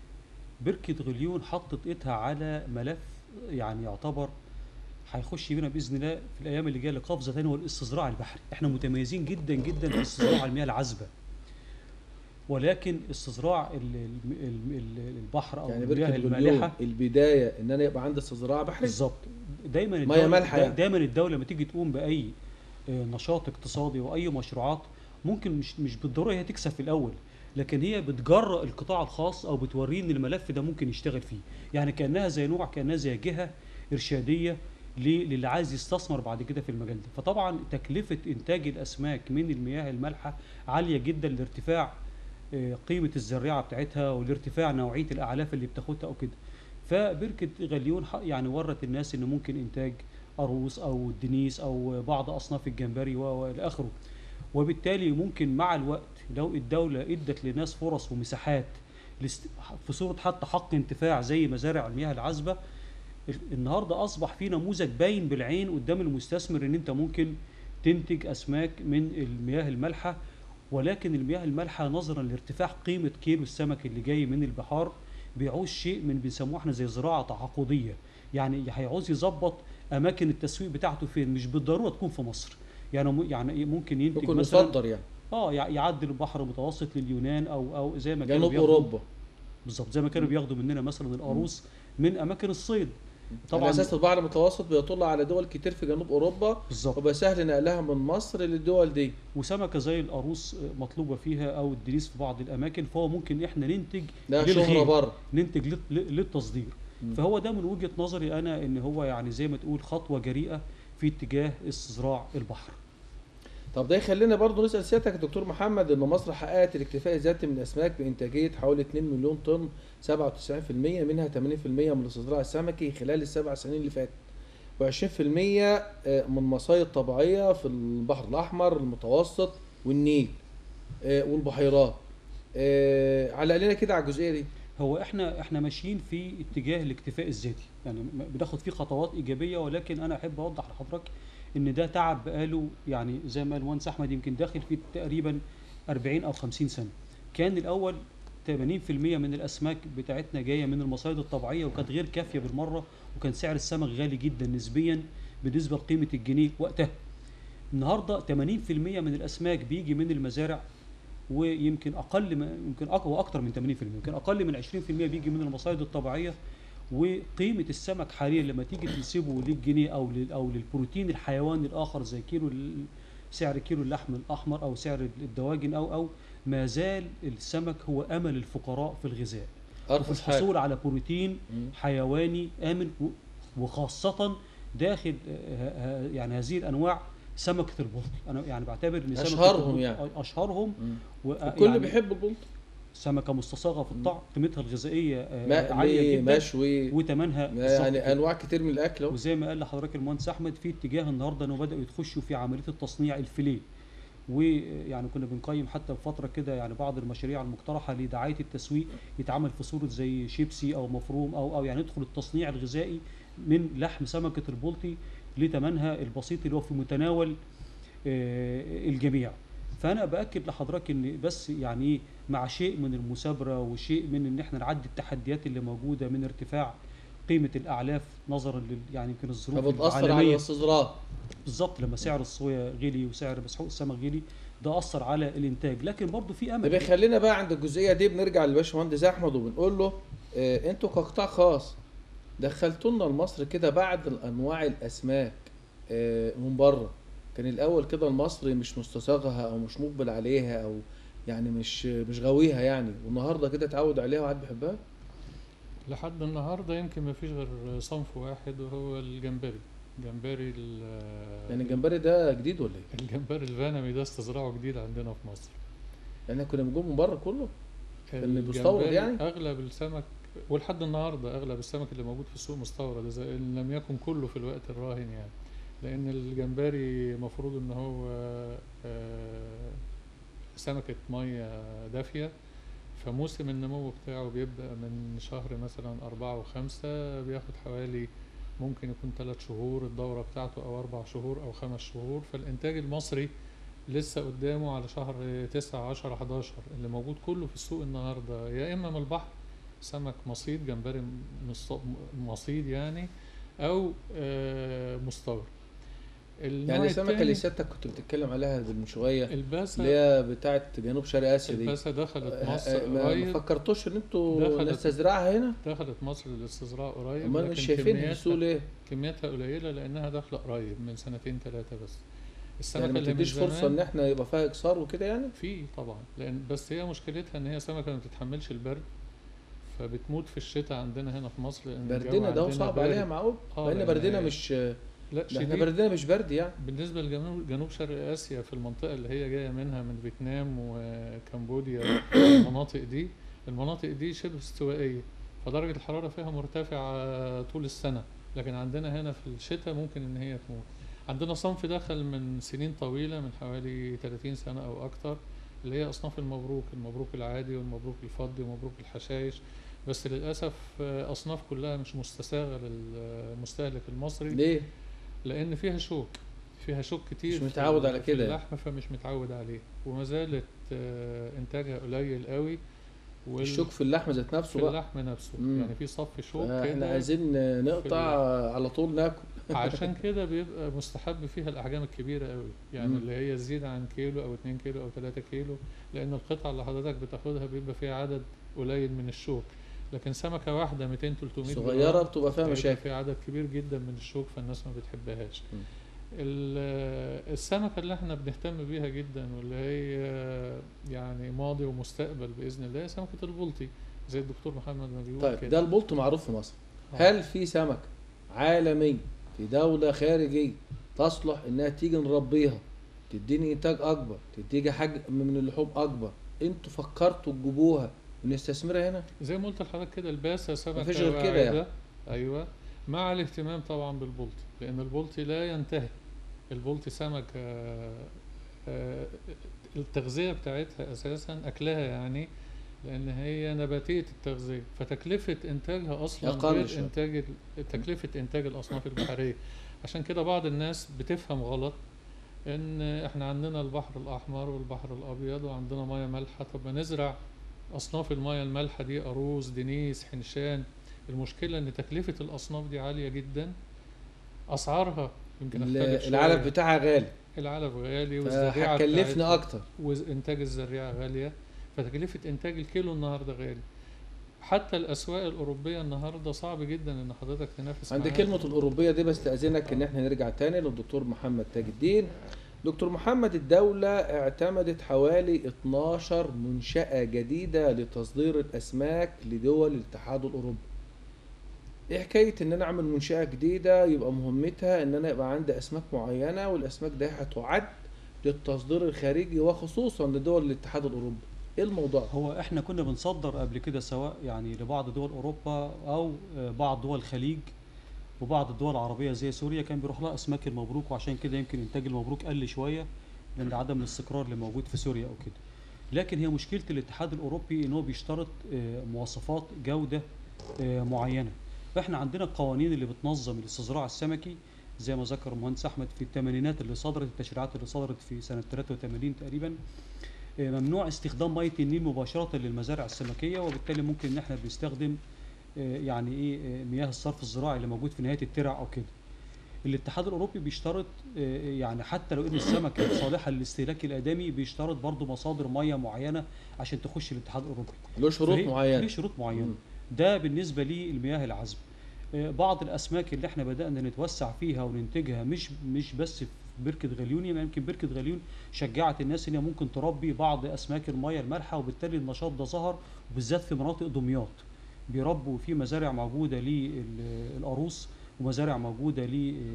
بركه غليون حطت ايدها على ملف يعني يعتبر هيخش بينا باذن الله في الايام اللي جايه لقفزه ثانيه هو الاستزراع البحري احنا متميزين جدا جدا في استزراع المياه العذبه ولكن استزراع ال- ال- ال- ال- البحر او يعني المياه بركه غليون المالحه البدايه ان انا يبقى عندي استزراع بحري بالظبط دايما مية الدولة مالحة يعني. دايما الدوله لما تيجي تقوم باي آه، نشاط اقتصادي واي مشروعات ممكن مش مش بالضروره هي تكسب في الاول لكن هي بتجرأ القطاع الخاص او بتوريه ان الملف ده ممكن يشتغل فيه يعني كانها زي نوع كانها زي جهه ارشاديه ل- للي عايز يستثمر بعد كده في المجال ده فطبعا تكلفه انتاج الاسماك من المياه المالحه عاليه جدا لارتفاع آه، قيمه الزريعه بتاعتها ولارتفاع نوعيه الاعلاف اللي بتاخدها او كده فبركه غليون ح- يعني ورت الناس ان ممكن انتاج أروس أو الدنيس أو بعض أصناف الجمبري و- وإلى آخره وبالتالي ممكن مع الوقت لو الدولة ادت لناس فرص ومساحات لاست- في صورة حتى حق انتفاع زي مزارع المياه العذبة ال- النهاردة أصبح في نموذج باين بالعين قدام المستثمر إن أنت ممكن تنتج أسماك من المياه المالحة ولكن المياه المالحة نظرا لارتفاع قيمة كيلو السمك اللي جاي من البحار بيعوز شيء من بنسموه احنا زي زراعة تعاقدية يعني هيعوز يظبط اماكن التسويق بتاعته فين مش بالضروره تكون في مصر يعني م- يعني إيه ممكن ينتج ممكن مثلا يصدر يعني اه يع- يعدي البحر المتوسط لليونان او او زي ما كانوا جنوب بياخدوا اوروبا بالظبط زي ما كانوا بياخدوا مننا مثلا القاروص من اماكن الصيد طبعا طبعا على اساس البحر المتوسط بيطل على دول كتير في جنوب اوروبا بالظبط وبقى سهل نقلها من مصر للدول دي وسمكه زي القاروص مطلوبه فيها او الدنيس في بعض الاماكن فهو ممكن احنا ننتج ده للغير. شهرة بره ننتج لل- لل- للتصدير مم. فهو ده من وجهه نظري انا ان هو يعني زي ما تقول خطوه جريئه في اتجاه استصراع البحر طب ده يخلينا برضه نسال سيادتك يا دكتور محمد ان مصر حققت الاكتفاء الذاتي من الاسماك بانتاجيه حوالي 2 مليون طن 97% منها 80% من الاستزراع السمكي خلال السبع سنين اللي فاتت و20% من مصايد طبيعيه في البحر الاحمر المتوسط والنيل آه، والبحيرات آه، علق لنا كده على الجزئيه دي هو احنا احنا ماشيين في اتجاه الاكتفاء الذاتي يعني م- بناخد فيه خطوات ايجابيه ولكن انا احب اوضح لحضرتك ان ده تعب بقاله يعني زي ما المهندس احمد يمكن داخل في تقريبا 40 او 50 سنه كان الاول 80% من الاسماك بتاعتنا جايه من المصايد الطبيعيه وكانت غير كافيه بالمره وكان سعر السمك غالي جدا نسبيا بالنسبه لقيمه الجنيه وقتها النهارده 80% من الاسماك بيجي من المزارع ويمكن اقل ما يمكن أق- واكثر من 80% يمكن اقل من 20% بيجي من المصايد الطبيعيه وقيمه السمك حاليا لما تيجي تنسبه للجنيه او لل او للبروتين الحيواني الاخر زي كيلو ال- سعر كيلو اللحم الاحمر او سعر الدواجن او او ما زال السمك هو امل الفقراء في الغذاء وفي ارخص حاجه الحصول على بروتين مم. حيواني امن و- وخاصه داخل آه، ه- يعني هذه الانواع سمكه البلطي انا يعني بعتبر ان سمكه أشهرهم البلطي يعني. اشهرهم مم. و- الكل يعني بيحب البلط سمكه مستصاغه في الطعم قيمتها الغذائيه آه، مقلي عاليه جدا مشوي وثمنها يعني انواع كتير من الاكل أهو. وزي ما قال لحضرتك المهندس احمد في اتجاه النهارده انه بداوا يخشوا في عمليه التصنيع الفيليه ويعني كنا بنقيم حتى بفتره كده يعني بعض المشاريع المقترحه لدعايه التسويق يتعمل في صوره زي شيبسي او مفروم او او يعني يدخل التصنيع الغذائي من لحم سمكه البلطي لثمنها البسيط اللي هو في متناول آه، الجميع فانا باكد لحضرتك ان بس يعني إيه، مع شيء من المثابره وشيء من ان احنا نعدي التحديات اللي موجوده من ارتفاع قيمه الاعلاف نظرا لل يعني يمكن الظروف فبتاثر على العالميه الاستصدار بالظبط لما سعر الصويا غلي وسعر مسحوق السمك غلي ده اثر على الانتاج لكن برضه في طب امل خلينا بقى عند الجزئيه دي بنرجع للباشمهندس احمد وبنقول له آه انتوا كقطاع خاص دخلتوا لنا لمصر كده بعض الانواع الاسماك آه من بره كان الاول كده المصري مش مستصاغها او مش مقبل عليها او يعني مش مش غاويها يعني والنهارده كده اتعود عليها وقاعد بيحبها لحد النهارده يمكن ما فيش غير صنف واحد وهو الجمبري جمبري ال- يعني الجمبري ده جديد ولا ايه؟ الجمبري الفانمي ده استزراعه جديد عندنا في مصر يعني كنا بنجيب من بره كله اللي بيستورد الجمبري يعني؟ اغلب السمك ولحد النهارده اغلب السمك اللي موجود في السوق مستورد اذا ان لم يكن كله في الوقت الراهن يعني لان الجمبري مفروض ان هو آه، سمكة مية دافية فموسم النمو بتاعه بيبدأ من شهر مثلا أربعة وخمسة بياخد حوالي ممكن يكون ثلاث شهور الدورة بتاعته أو أربع شهور أو خمس شهور فالإنتاج المصري لسه قدامه على شهر تسعة عشرة حداشر اللي موجود كله في السوق النهاردة يا إما من البحر سمك مصيد جمبري مص- مصيد يعني أو آه، مستورد النوع يعني السمكه اللي التاني سيادتك كنت بتتكلم عليها من شويه الباسة اللي هي بتاعت جنوب شرق اسيا دي الباسة دخلت آه، مصر آه، ما ما قريب فكرتوش ان انتوا دخلت- نستزرعها هنا؟ دخلت مصر للاستزراع قريب امال لكن مش شايفينها في كمياتها- السوق ليه؟ كمياتها قليلة لأنها داخلة قريب من سنتين ثلاثة بس السمكة يعني ما اللي من تديش فرصه ان زمان احنا يبقى فيها اكسار وكده يعني؟ في طبعا لأن بس هي مشكلتها إن هي سمكة ما بتتحملش البرد فبتموت في الشتاء عندنا هنا في مصر لأن الجو بردنا ده عندنا صعب بارد. عليها معقول؟ آه، مع ان لأن بردنا هي- مش لا ده احنا شديد بردنا مش برد يعني بالنسبة لجنوب جنوب شرق آسيا في المنطقة اللي هي جاية منها من فيتنام وكمبوديا المناطق دي المناطق دي شبه استوائية فدرجة الحرارة فيها مرتفعة طول السنة لكن عندنا هنا في الشتاء ممكن إن هي تموت عندنا صنف دخل من سنين طويلة من حوالي 30 سنة أو أكتر اللي هي أصناف المبروك المبروك العادي والمبروك الفضي ومبروك الحشايش بس للأسف آه، أصناف كلها مش مستساغة للمستهلك المصري ليه؟ لان فيها شوك فيها شوك كتير مش في متعود ال- على في كده يعني. اللحم فمش متعود عليه وما زالت آه، انتاجها قليل قوي وال- الشوك في اللحم ذات في نفسه بقى اللحم نفسه مم. يعني في صف شوك احنا كده عايزين نقطع على طول ناكل عشان كده بيبقى مستحب فيها الاحجام الكبيره قوي يعني مم. اللي هي زيادة عن كيلو او 2 كيلو او 3 كيلو لان القطعه اللي حضرتك بتاخدها بيبقى فيها عدد قليل من الشوك لكن سمكه واحده 200 300 جرام صغيره بتبقى فيها هيبقى مشاكل في عدد كبير جدا من الشوك فالناس ما بتحبهاش م. ال- السمكة اللي احنا بنهتم بيها جدا واللي هي يعني ماضي ومستقبل بإذن الله هي سمكة البلطي زي الدكتور محمد ما بيقول طيب كده ده البلط معروف في مصر آه. هل في سمكه عالميه في دوله خارجيه تصلح انها تيجي نربيها تديني انتاج اكبر تديني حجم من اللحوم اكبر انتوا فكرتوا تجيبوها ونستثمرها هنا زي ما قلت لحضرتك كده الباسة سمكة مفيش غير كده يعني. واعدة. أيوة مع الاهتمام طبعا بالبلطي لأن البلطي لا ينتهي البلطي سمكة آه، التغذية بتاعتها أساسا أكلها يعني لأن هي نباتية التغذية فتكلفة إنتاجها أصلا أقل غير شوية. إنتاج ال- تكلفة إنتاج الأصناف البحرية عشان كده بعض الناس بتفهم غلط إن إحنا عندنا البحر الأحمر والبحر الأبيض وعندنا مياه مالحة طب ما نزرع أصناف المياه المالحة دي أروز دنيس حنشان المشكلة إن تكلفة الأصناف دي عالية جدا أسعارها يمكن ال- أختلف شوية. العلف بتاعها غالي العلف غالي والزريعة فهتكلفنا بتاعتها اكتر وإنتاج الزريعة غالية فتكلفة إنتاج الكيلو النهاردة غالي حتى الأسواق الأوروبية النهاردة صعب جدا إن حضرتك تنافس عند معاها. كلمة الأوروبية دي بستأذنك إن إحنا نرجع تاني للدكتور محمد تاج الدين. دكتور محمد الدولة اعتمدت حوالي 12 منشأة جديدة لتصدير الأسماك لدول الاتحاد الأوروبي. إيه حكاية إن أنا أعمل منشأة جديدة يبقى مهمتها إن أنا يبقى عندي أسماك معينة والأسماك دي هتعد للتصدير الخارجي وخصوصا لدول الاتحاد الأوروبي. إيه الموضوع؟ هو احنا كنا بنصدر قبل كده سواء يعني لبعض دول اوروبا او آه، بعض دول الخليج وبعض الدول العربيه زي سوريا كان بيروح لها اسماك المبروك وعشان كده يمكن انتاج المبروك قل شويه لان عدم الاستقرار اللي موجود في سوريا او كده لكن هي مشكله الاتحاد الاوروبي ان هو بيشترط آه، مواصفات جوده آه، معينه فاحنا عندنا القوانين اللي بتنظم الاستزراع السمكي زي ما ذكر المهندس احمد في الثمانينات اللي صدرت التشريعات اللي صدرت في سنه 83 تقريبا آه، ممنوع استخدام ميه النيل مباشره للمزارع السمكيه وبالتالي ممكن ان احنا بنستخدم آه، يعني ايه آه، مياه الصرف الزراعي اللي موجود في نهايه الترع او كده الاتحاد الاوروبي بيشترط آه، يعني حتى لو ان السمكه صالحه للاستهلاك الادمي بيشترط برضو مصادر ميه معينه عشان تخش الاتحاد الاوروبي له شروط فهي- معينة. ليه شروط معينه مم. ده بالنسبه للمياه العذبه آه، بعض الاسماك اللي احنا بدانا نتوسع فيها وننتجها مش مش بس في بركه غليون يعني يمكن بركه غليون شجعت الناس ان هي ممكن تربي بعض اسماك المياه المالحه وبالتالي النشاط ده ظهر وبالذات في مناطق دمياط بيربوا في مزارع موجوده للقاروص ومزارع موجوده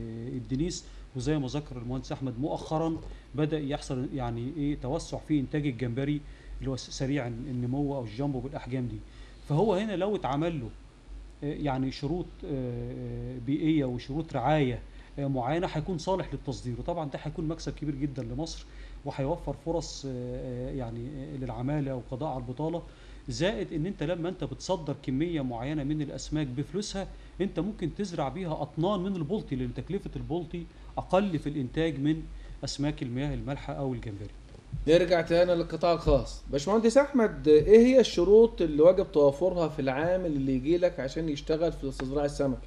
للدنيس وزي ما ذكر المهندس احمد مؤخرا بدا يحصل يعني ايه توسع في انتاج الجمبري اللي هو سريع النمو او الجامبو بالاحجام دي فهو هنا لو اتعمل له آه، يعني شروط آه، آه، بيئيه وشروط رعايه آه، معينه هيكون صالح للتصدير وطبعا ده هيكون مكسب كبير جدا لمصر وهيوفر فرص آه، آه، يعني آه، للعماله وقضاء على البطاله زائد ان انت لما انت بتصدر كميه معينه من الاسماك بفلوسها انت ممكن تزرع بيها اطنان من البلطي لان تكلفه البلطي اقل في الانتاج من اسماك المياه المالحه او الجمبري نرجع تاني للقطاع الخاص باشمهندس احمد ايه هي الشروط اللي واجب توفرها في العامل اللي يجي لك عشان يشتغل في الاستزراع السمكي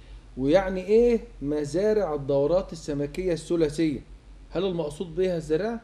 ويعني ايه مزارع الدورات السمكيه الثلاثيه هل المقصود بيها الزراعه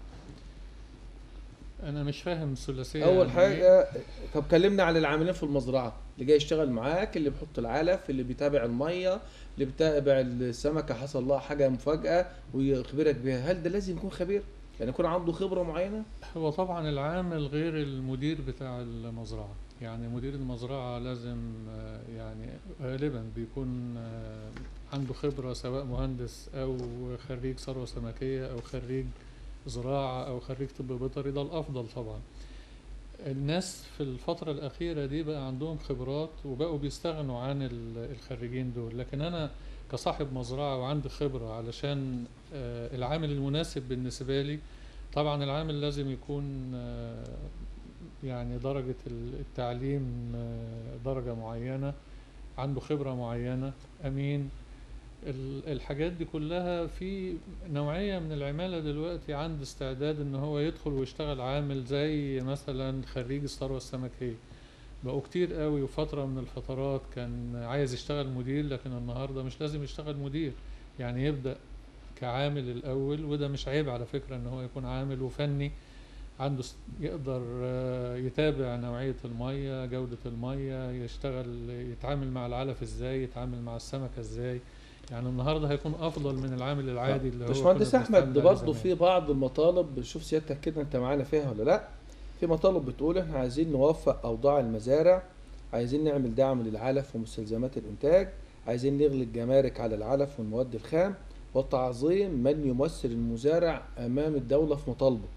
انا مش فاهم الثلاثيه اول يعني إيه. حاجه طب كلمنا عن العاملين في المزرعه اللي جاي يشتغل معاك اللي بيحط العلف اللي بيتابع الميه اللي بيتابع السمكه حصل لها حاجه مفاجاه ويخبرك بيها هل ده لازم يكون خبير يعني يكون عنده خبره معينه هو طبعا العامل غير المدير بتاع المزرعة يعني مدير المزرعة لازم آه، يعني غالبا بيكون آه، عنده خبرة سواء مهندس أو خريج ثروة سمكية أو خريج زراعة أو خريج طب بيطري ده الأفضل طبعا الناس في الفترة الأخيرة دي بقى عندهم خبرات وبقوا بيستغنوا عن ال- الخريجين دول لكن أنا كصاحب مزرعة وعندي خبرة علشان آه، العامل المناسب بالنسبة لي طبعا العامل لازم يكون آه، يعني درجة ال- التعليم آه، درجة معينة عنده خبرة معينة أمين ال- الحاجات دي كلها في نوعية من العمالة دلوقتي عنده استعداد ان هو يدخل ويشتغل عامل زي مثلا خريج الثروة السمكية بقوا كتير قوي وفترة من الفترات كان عايز يشتغل مدير لكن النهاردة مش لازم يشتغل مدير يعني يبدأ كعامل الأول وده مش عيب على فكرة ان هو يكون عامل وفني عنده س- يقدر آه، يتابع نوعية المية جودة المية يشتغل يتعامل مع العلف ازاي يتعامل مع السمكة ازاي يعني النهارده هيكون افضل من العامل العادي اللي هو باشمهندس كنا احمد بنستعمل عليه برضه زمان. في بعض المطالب شوف سيادتك كده انت معانا فيها ولا لا في مطالب بتقول احنا عايزين نوفق اوضاع المزارع عايزين نعمل دعم للعلف ومستلزمات الانتاج عايزين نغلي الجمارك على العلف والمواد الخام وتعظيم من يمثل المزارع امام الدوله في مطالبه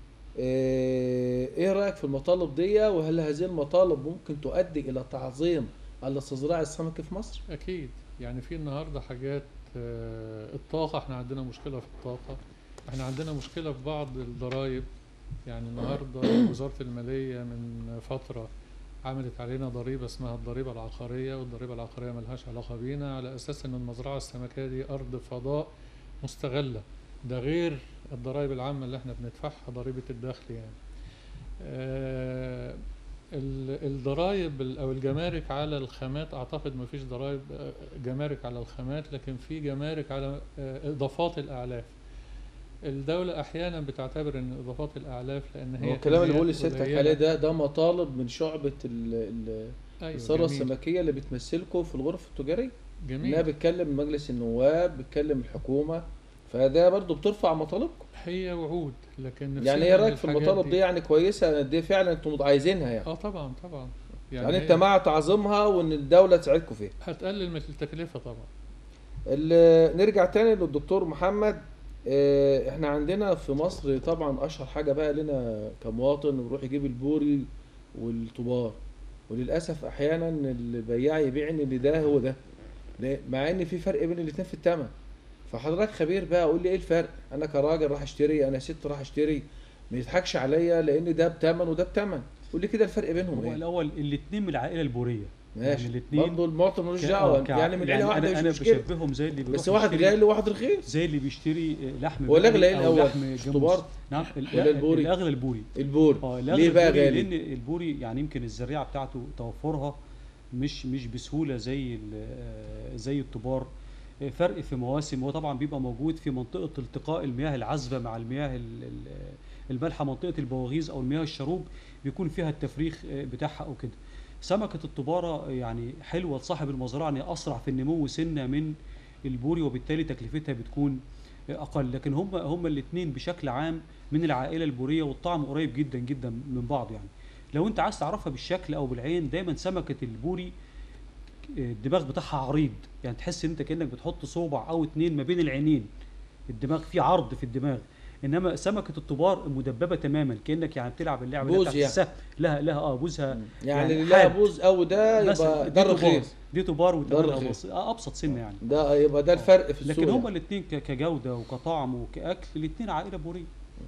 ايه إيه رايك في المطالب دي وهل هذه المطالب ممكن تؤدي الى تعظيم الاستزراع السمكي في مصر اكيد يعني في النهارده حاجات آه، الطاقه احنا عندنا مشكله في الطاقه احنا عندنا مشكله في بعض الضرائب يعني النهارده وزاره الماليه من فتره عملت علينا ضريبه اسمها الضريبه العقاريه والضريبه العقاريه ملهاش علاقه بينا على اساس ان المزرعه السمكيه دي ارض فضاء مستغله ده غير الضرائب العامه اللي احنا بندفعها ضريبه الدخل يعني آه، ال- الضرائب ال- او الجمارك على الخامات اعتقد ما فيش ضرائب آه، جمارك على الخامات لكن في جمارك على آه، اضافات الاعلاف الدولة احيانا بتعتبر ان اضافات الاعلاف لان هي هو الكلام اللي كميات بقول لسيادتك قليلة. عليه ده ده مطالب من شعبة ال- ال- أيوة الثروة جميل. السمكية اللي بتمثلكم في الغرف التجارية انها جميل بتكلم مجلس النواب بتكلم الحكومة فده برضو بترفع مطالبكم هي وعود لكن يعني نفسنا ايه إن رايك في الحاجات المطالب دي يعني كويسة دي فعلا انتم عايزينها يعني اه طبعا طبعا يعني, هي انت مع تعظيمها وان الدولة تساعدكم فيها هتقلل من التكلفة طبعا ال- نرجع تاني للدكتور محمد اه، احنا عندنا في مصر طبعا اشهر حاجة بقى لنا كمواطن بيروح يجيب البوري والطبار وللاسف احيانا البياع يبيعني ان ده هو ده ليه؟ مع ان في فرق بين الاتنين في الثمن فحضرتك خبير بقى قول لي ايه الفرق انا كراجل راح اشتري انا ست راح اشتري ما يضحكش عليا لان ده بتمن وده بتمن قول لي كده الفرق بينهم هو ايه الاول الاثنين من العائله البوريه ماشي يعني الاتنين برضه المواطن ملوش ك- دعوه آه، كع- يعني من عيله واحده انا انا مش مشكله بشبههم زي اللي بيروح بس واحد يشتري- غالي وواحد رخيص زي اللي بيشتري آه، لحم ولا بقري اغلى ايه أو الاول لحم جاموس. طبار نعم ال- ولا لا، البوري؟ الاغلى البوري البور اه الأغلى ليه بقى البوري غالي لان البوري يعني يمكن الزريعه بتاعته توفرها مش مش بسهوله زي ال- آه، زي الطبار آه، فرق في مواسم هو طبعا بيبقى موجود في منطقه التقاء المياه العذبه مع المياه ال- ال- آه، المالحه منطقه البواغيز او المياه الشروب بيكون فيها التفريخ آه، بتاعها او كده سمكه الطباره يعني حلوه لصاحب المزرعه ان هي اسرع في النمو سنه من البوري وبالتالي تكلفتها بتكون اقل لكن هم هم الاثنين بشكل عام من العائله البوريه والطعم قريب جدا جدا من بعض يعني لو انت عايز تعرفها بالشكل او بالعين دايما سمكه البوري الدماغ بتاعها عريض يعني تحس ان انت كانك بتحط صوبع او اتنين ما بين العينين الدماغ فيه عرض في الدماغ انما سمكه الطبار مدببه تماما كانك يعني بتلعب اللعبه اللي بوز بتاعت يعني. السهم لها لها اه بوزها يعني يعني اللي لها حاد. بوز او ده مثلا يبقى دي ده طبار الرخيص دي طبار وتمنها الرخيص. بسيط آه ابسط سنه يعني ده يبقى ده الفرق في السوق لكن هما يعني. الاثنين كجوده وكطعم وكاكل الاثنين عائله بوريه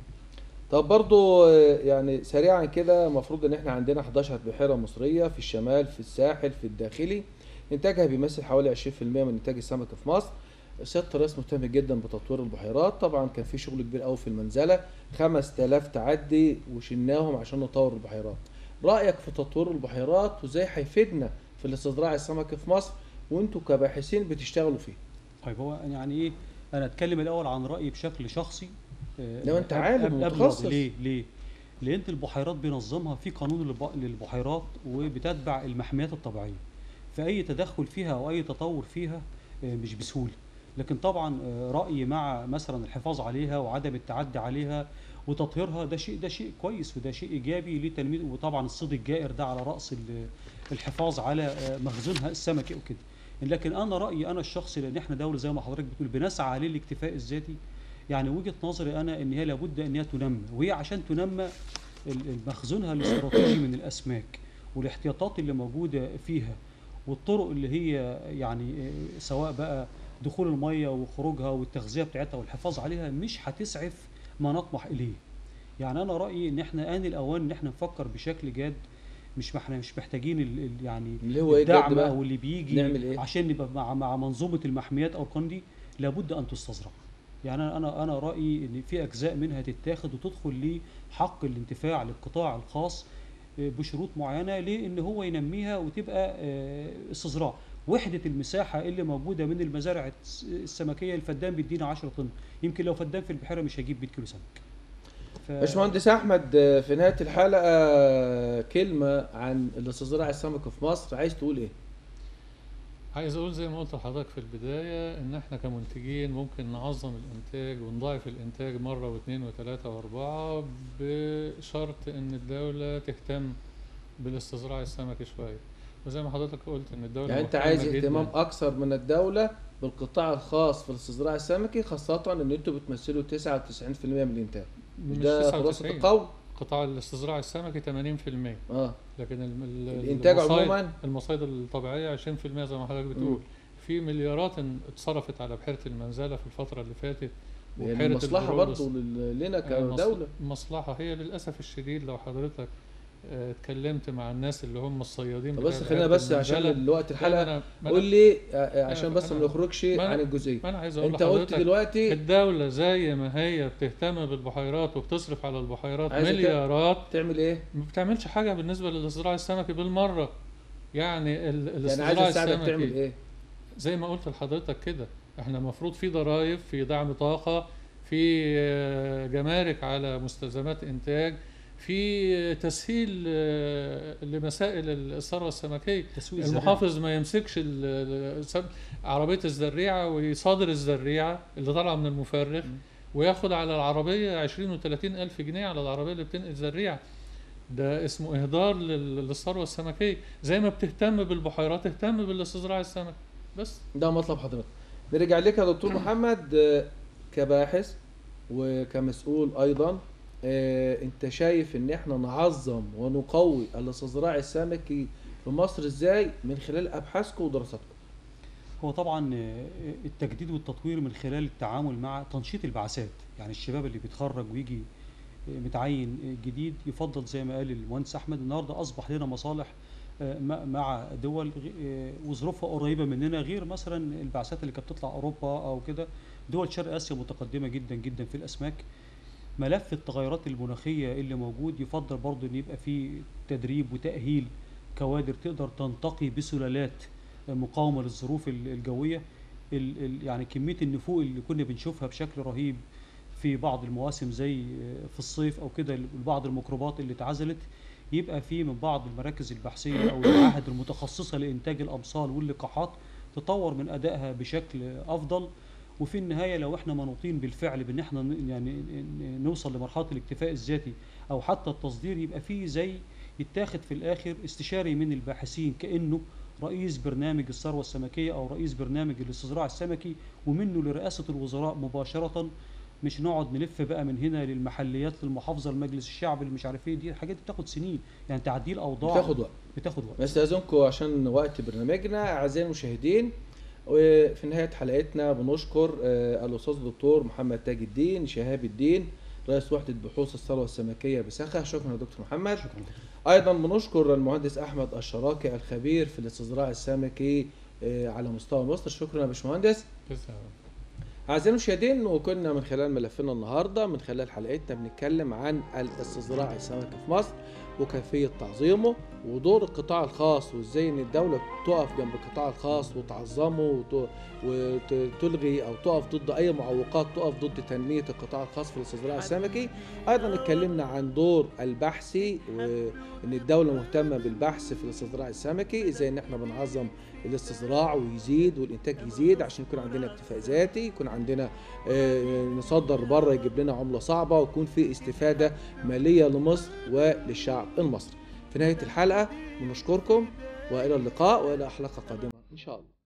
طب برضو آه، يعني سريعا كده المفروض ان احنا عندنا 11 بحيره مصريه في الشمال في الساحل في الداخلي انتاجها بيمثل حوالي 20% من انتاج السمك في مصر سياده الرئيس مهتم جدا بتطوير البحيرات طبعا كان في شغل كبير قوي في المنزله 5000 تعدي وشلناهم عشان نطور البحيرات رايك في تطوير البحيرات وازاي هيفيدنا في الاستزراع السمكي في مصر وانتوا كباحثين بتشتغلوا فيه طيب هو يعني ايه انا اتكلم الاول عن رايي بشكل شخصي آه، لو أنت قبل- عالم قبل- قبل ومتخصص. الوضع. ليه ليه لان البحيرات بينظمها في قانون للب- للبحيرات وبتتبع المحميات الطبيعيه فاي تدخل فيها او اي تطور فيها آه، مش بسهوله لكن طبعا آه، رايي مع مثلا الحفاظ عليها وعدم التعدي عليها وتطهيرها ده شيء ده شيء كويس وده شيء ايجابي لتنميه وطبعا الصيد الجائر ده على راس ال- الحفاظ على آه، مخزونها السمكي وكده لكن انا رايي انا الشخصي لان احنا دوله زي ما حضرتك بتقول بنسعى للاكتفاء الذاتي يعني وجهه نظري انا ان هي لابد ان هي تنمى وهي عشان تنمى ال- مخزونها الاستراتيجي من الاسماك والاحتياطات اللي موجوده فيها والطرق اللي هي يعني آه، سواء بقى دخول الميه وخروجها والتغذيه بتاعتها والحفاظ عليها مش هتسعف ما نطمح اليه يعني انا رايي ان احنا ان الاوان ان احنا نفكر بشكل جاد مش ما احنا مش محتاجين ال ال يعني اللي هو ايه جد الدعم بقى او اللي بيجي نعمل إيه؟ عشان نبقى مع مع منظومه المحميات او القانون دي لابد ان تستزرع يعني انا انا انا رايي ان في اجزاء منها تتاخد وتدخل لحق الانتفاع للقطاع الخاص آه، بشروط معينه لان هو ينميها وتبقى آه، استزراع وحده المساحه اللي موجوده من المزارع الس- السمكيه الفدان بيدينا 10 طن يمكن لو فدان في البحيره مش هيجيب 100 كيلو سمك ف- باشمهندس احمد آه، في نهايه الحلقه آه، كلمه عن الاستصدراع السمكي في مصر عايز تقول ايه عايز اقول زي ما قلت لحضرتك في البدايه ان احنا كمنتجين ممكن نعظم الانتاج ونضاعف الانتاج مره واثنين وثلاثه واربعه بشرط ان الدوله تهتم بالاستصدراع السمكي شويه وزي ما حضرتك قلت ان الدوله يعني انت مهتمة عايز جداً. اهتمام اكثر من الدوله بالقطاع الخاص في الاستصدراع السمكي خاصه ان انتوا بتمثلوا 99% من الانتاج مش مش ده 99. خلاصه القول قطاع الاستصدراع السمكي 80% اه لكن الم- ال- الانتاج المصايد- عموما المصايد الطبيعيه 20% زي ما حضرتك بتقول مم. في مليارات ان- اتصرفت على بحيره المنزله في الفتره اللي فاتت يعني وبحيرة مصلحه البرودس. برضه لل- لنا آه، مص- كدوله مصلحة هي للأسف الشديد لو حضرتك آه، اتكلمت مع الناس اللي هم الصيادين طب بتاع بس خلينا بحيرة بس عشان المنزلة. الوقت لا، الحلقه أنا ما قول أنا, لي آه، آه، عشان أنا- بس ما أنا- نخرجش ما أنا- عن الجزئيه ما أنا عايز أقول انت قلت لحضرتك دلوقتي الدولة زي ما هي بتهتم بالبحيرات وبتصرف على البحيرات عايزة ت- مليارات تعمل ايه ما بتعملش حاجة بالنسبة للإزراع السمكي بالمرة يعني ال- يعني الاستزراع عايز اساعدك السمكي تعمل ايه زي ما قلت لحضرتك كده احنا المفروض في ضرائب في دعم طاقة في آه، جمارك على مستلزمات انتاج في آه، تسهيل آه، لمسائل الثروة السمكية تسويق الزراعة. المحافظ ما يمسكش ال- ال- السم- عربية الزريعة ويصادر الزريعة اللي طالعة من المفرخ وياخد على العربية 20 و 30 ألف جنيه على العربية اللي بتنقل زريعة ده اسمه إهدار لل- للثروة السمكية زي ما بتهتم بالبحيرات اهتم بالاستزراع السمكي بس ده مطلب حضرتك نرجع لك يا دكتور محمد آه، كباحث وكمسؤول ايضا آه، انت شايف ان احنا نعظم ونقوي الاستصدراع السمكي في مصر ازاي من خلال ابحاثكم ودراساتكم هو طبعا آه، التجديد والتطوير من خلال التعامل مع تنشيط البعثات يعني الشباب اللي بيتخرج ويجي آه، متعين آه، جديد يفضل زي ما قال المهندس احمد النهارده اصبح لنا مصالح آه، مع- مع دول غ- آه، وظروفها قريبه مننا غير مثلا البعثات اللي كانت بتطلع اوروبا او كده دول شرق اسيا متقدمه جدا جدا في الاسماك ملف التغيرات المناخيه اللي موجود يفضل برضه ان يبقى فيه تدريب وتاهيل كوادر تقدر تنتقي بسلالات مقاومه للظروف ال- الجويه ال ال يعني كميه النفوق اللي كنا بنشوفها بشكل رهيب في بعض المواسم زي في الصيف او كده بعض الميكروبات اللي اتعزلت يبقى في من بعض المراكز البحثيه او المعاهد المتخصصه لانتاج الامصال واللقاحات تطور من ادائها بشكل افضل وفي النهايه لو احنا منوطين بالفعل بان احنا ن- يعني ن- نوصل لمرحله الاكتفاء الذاتي او حتى التصدير يبقى في زي يتاخد في الاخر استشاري من الباحثين كانه رئيس برنامج الثروه السمكيه او رئيس برنامج الاستزراع السمكي ومنه لرئاسه الوزراء مباشره مش نقعد نلف بقى من هنا للمحليات للمحافظه لمجلس الشعب اللي مش عارف ايه دي الحاجات دي بتاخد سنين يعني تعديل اوضاع بتاخد وقت بتاخد وقت نستاذنكم عشان وقت برنامجنا اعزائي المشاهدين وفي نهايه حلقتنا بنشكر آه، الاستاذ الدكتور محمد تاج الدين شهاب الدين رئيس وحده بحوث الثروه السمكيه بسخا شكرا يا دكتور محمد شكرا ايضا بنشكر المهندس احمد الشراكي الخبير في الاستصدراع السمكي آه، على مستوى مصر شكرا يا باشمهندس تسلم. اعزائي المشاهدين وكنا من خلال ملفنا النهارده من خلال حلقتنا بنتكلم عن الاستصدراع السمكي في مصر وكيفيه تعظيمه ودور القطاع الخاص وازاي ان الدوله تقف جنب القطاع الخاص وتعظمه وت- وتلغي او تقف ضد اي معوقات تقف ضد تنميه القطاع الخاص في الاستصدراع السمكي ايضا اتكلمنا عن دور البحثي وان الدوله مهتمه بالبحث في الاستصدراع السمكي ازاي ان احنا بنعظم الاستصدراع ويزيد والانتاج يزيد عشان يكون عندنا اكتفاء ذاتي يكون عندنا آه، نصدر بره يجيب لنا عمله صعبه ويكون في استفاده ماليه لمصر وللشعب المصري في نهايه الحلقه بنشكركم والى اللقاء والى حلقه قادمه ان شاء الله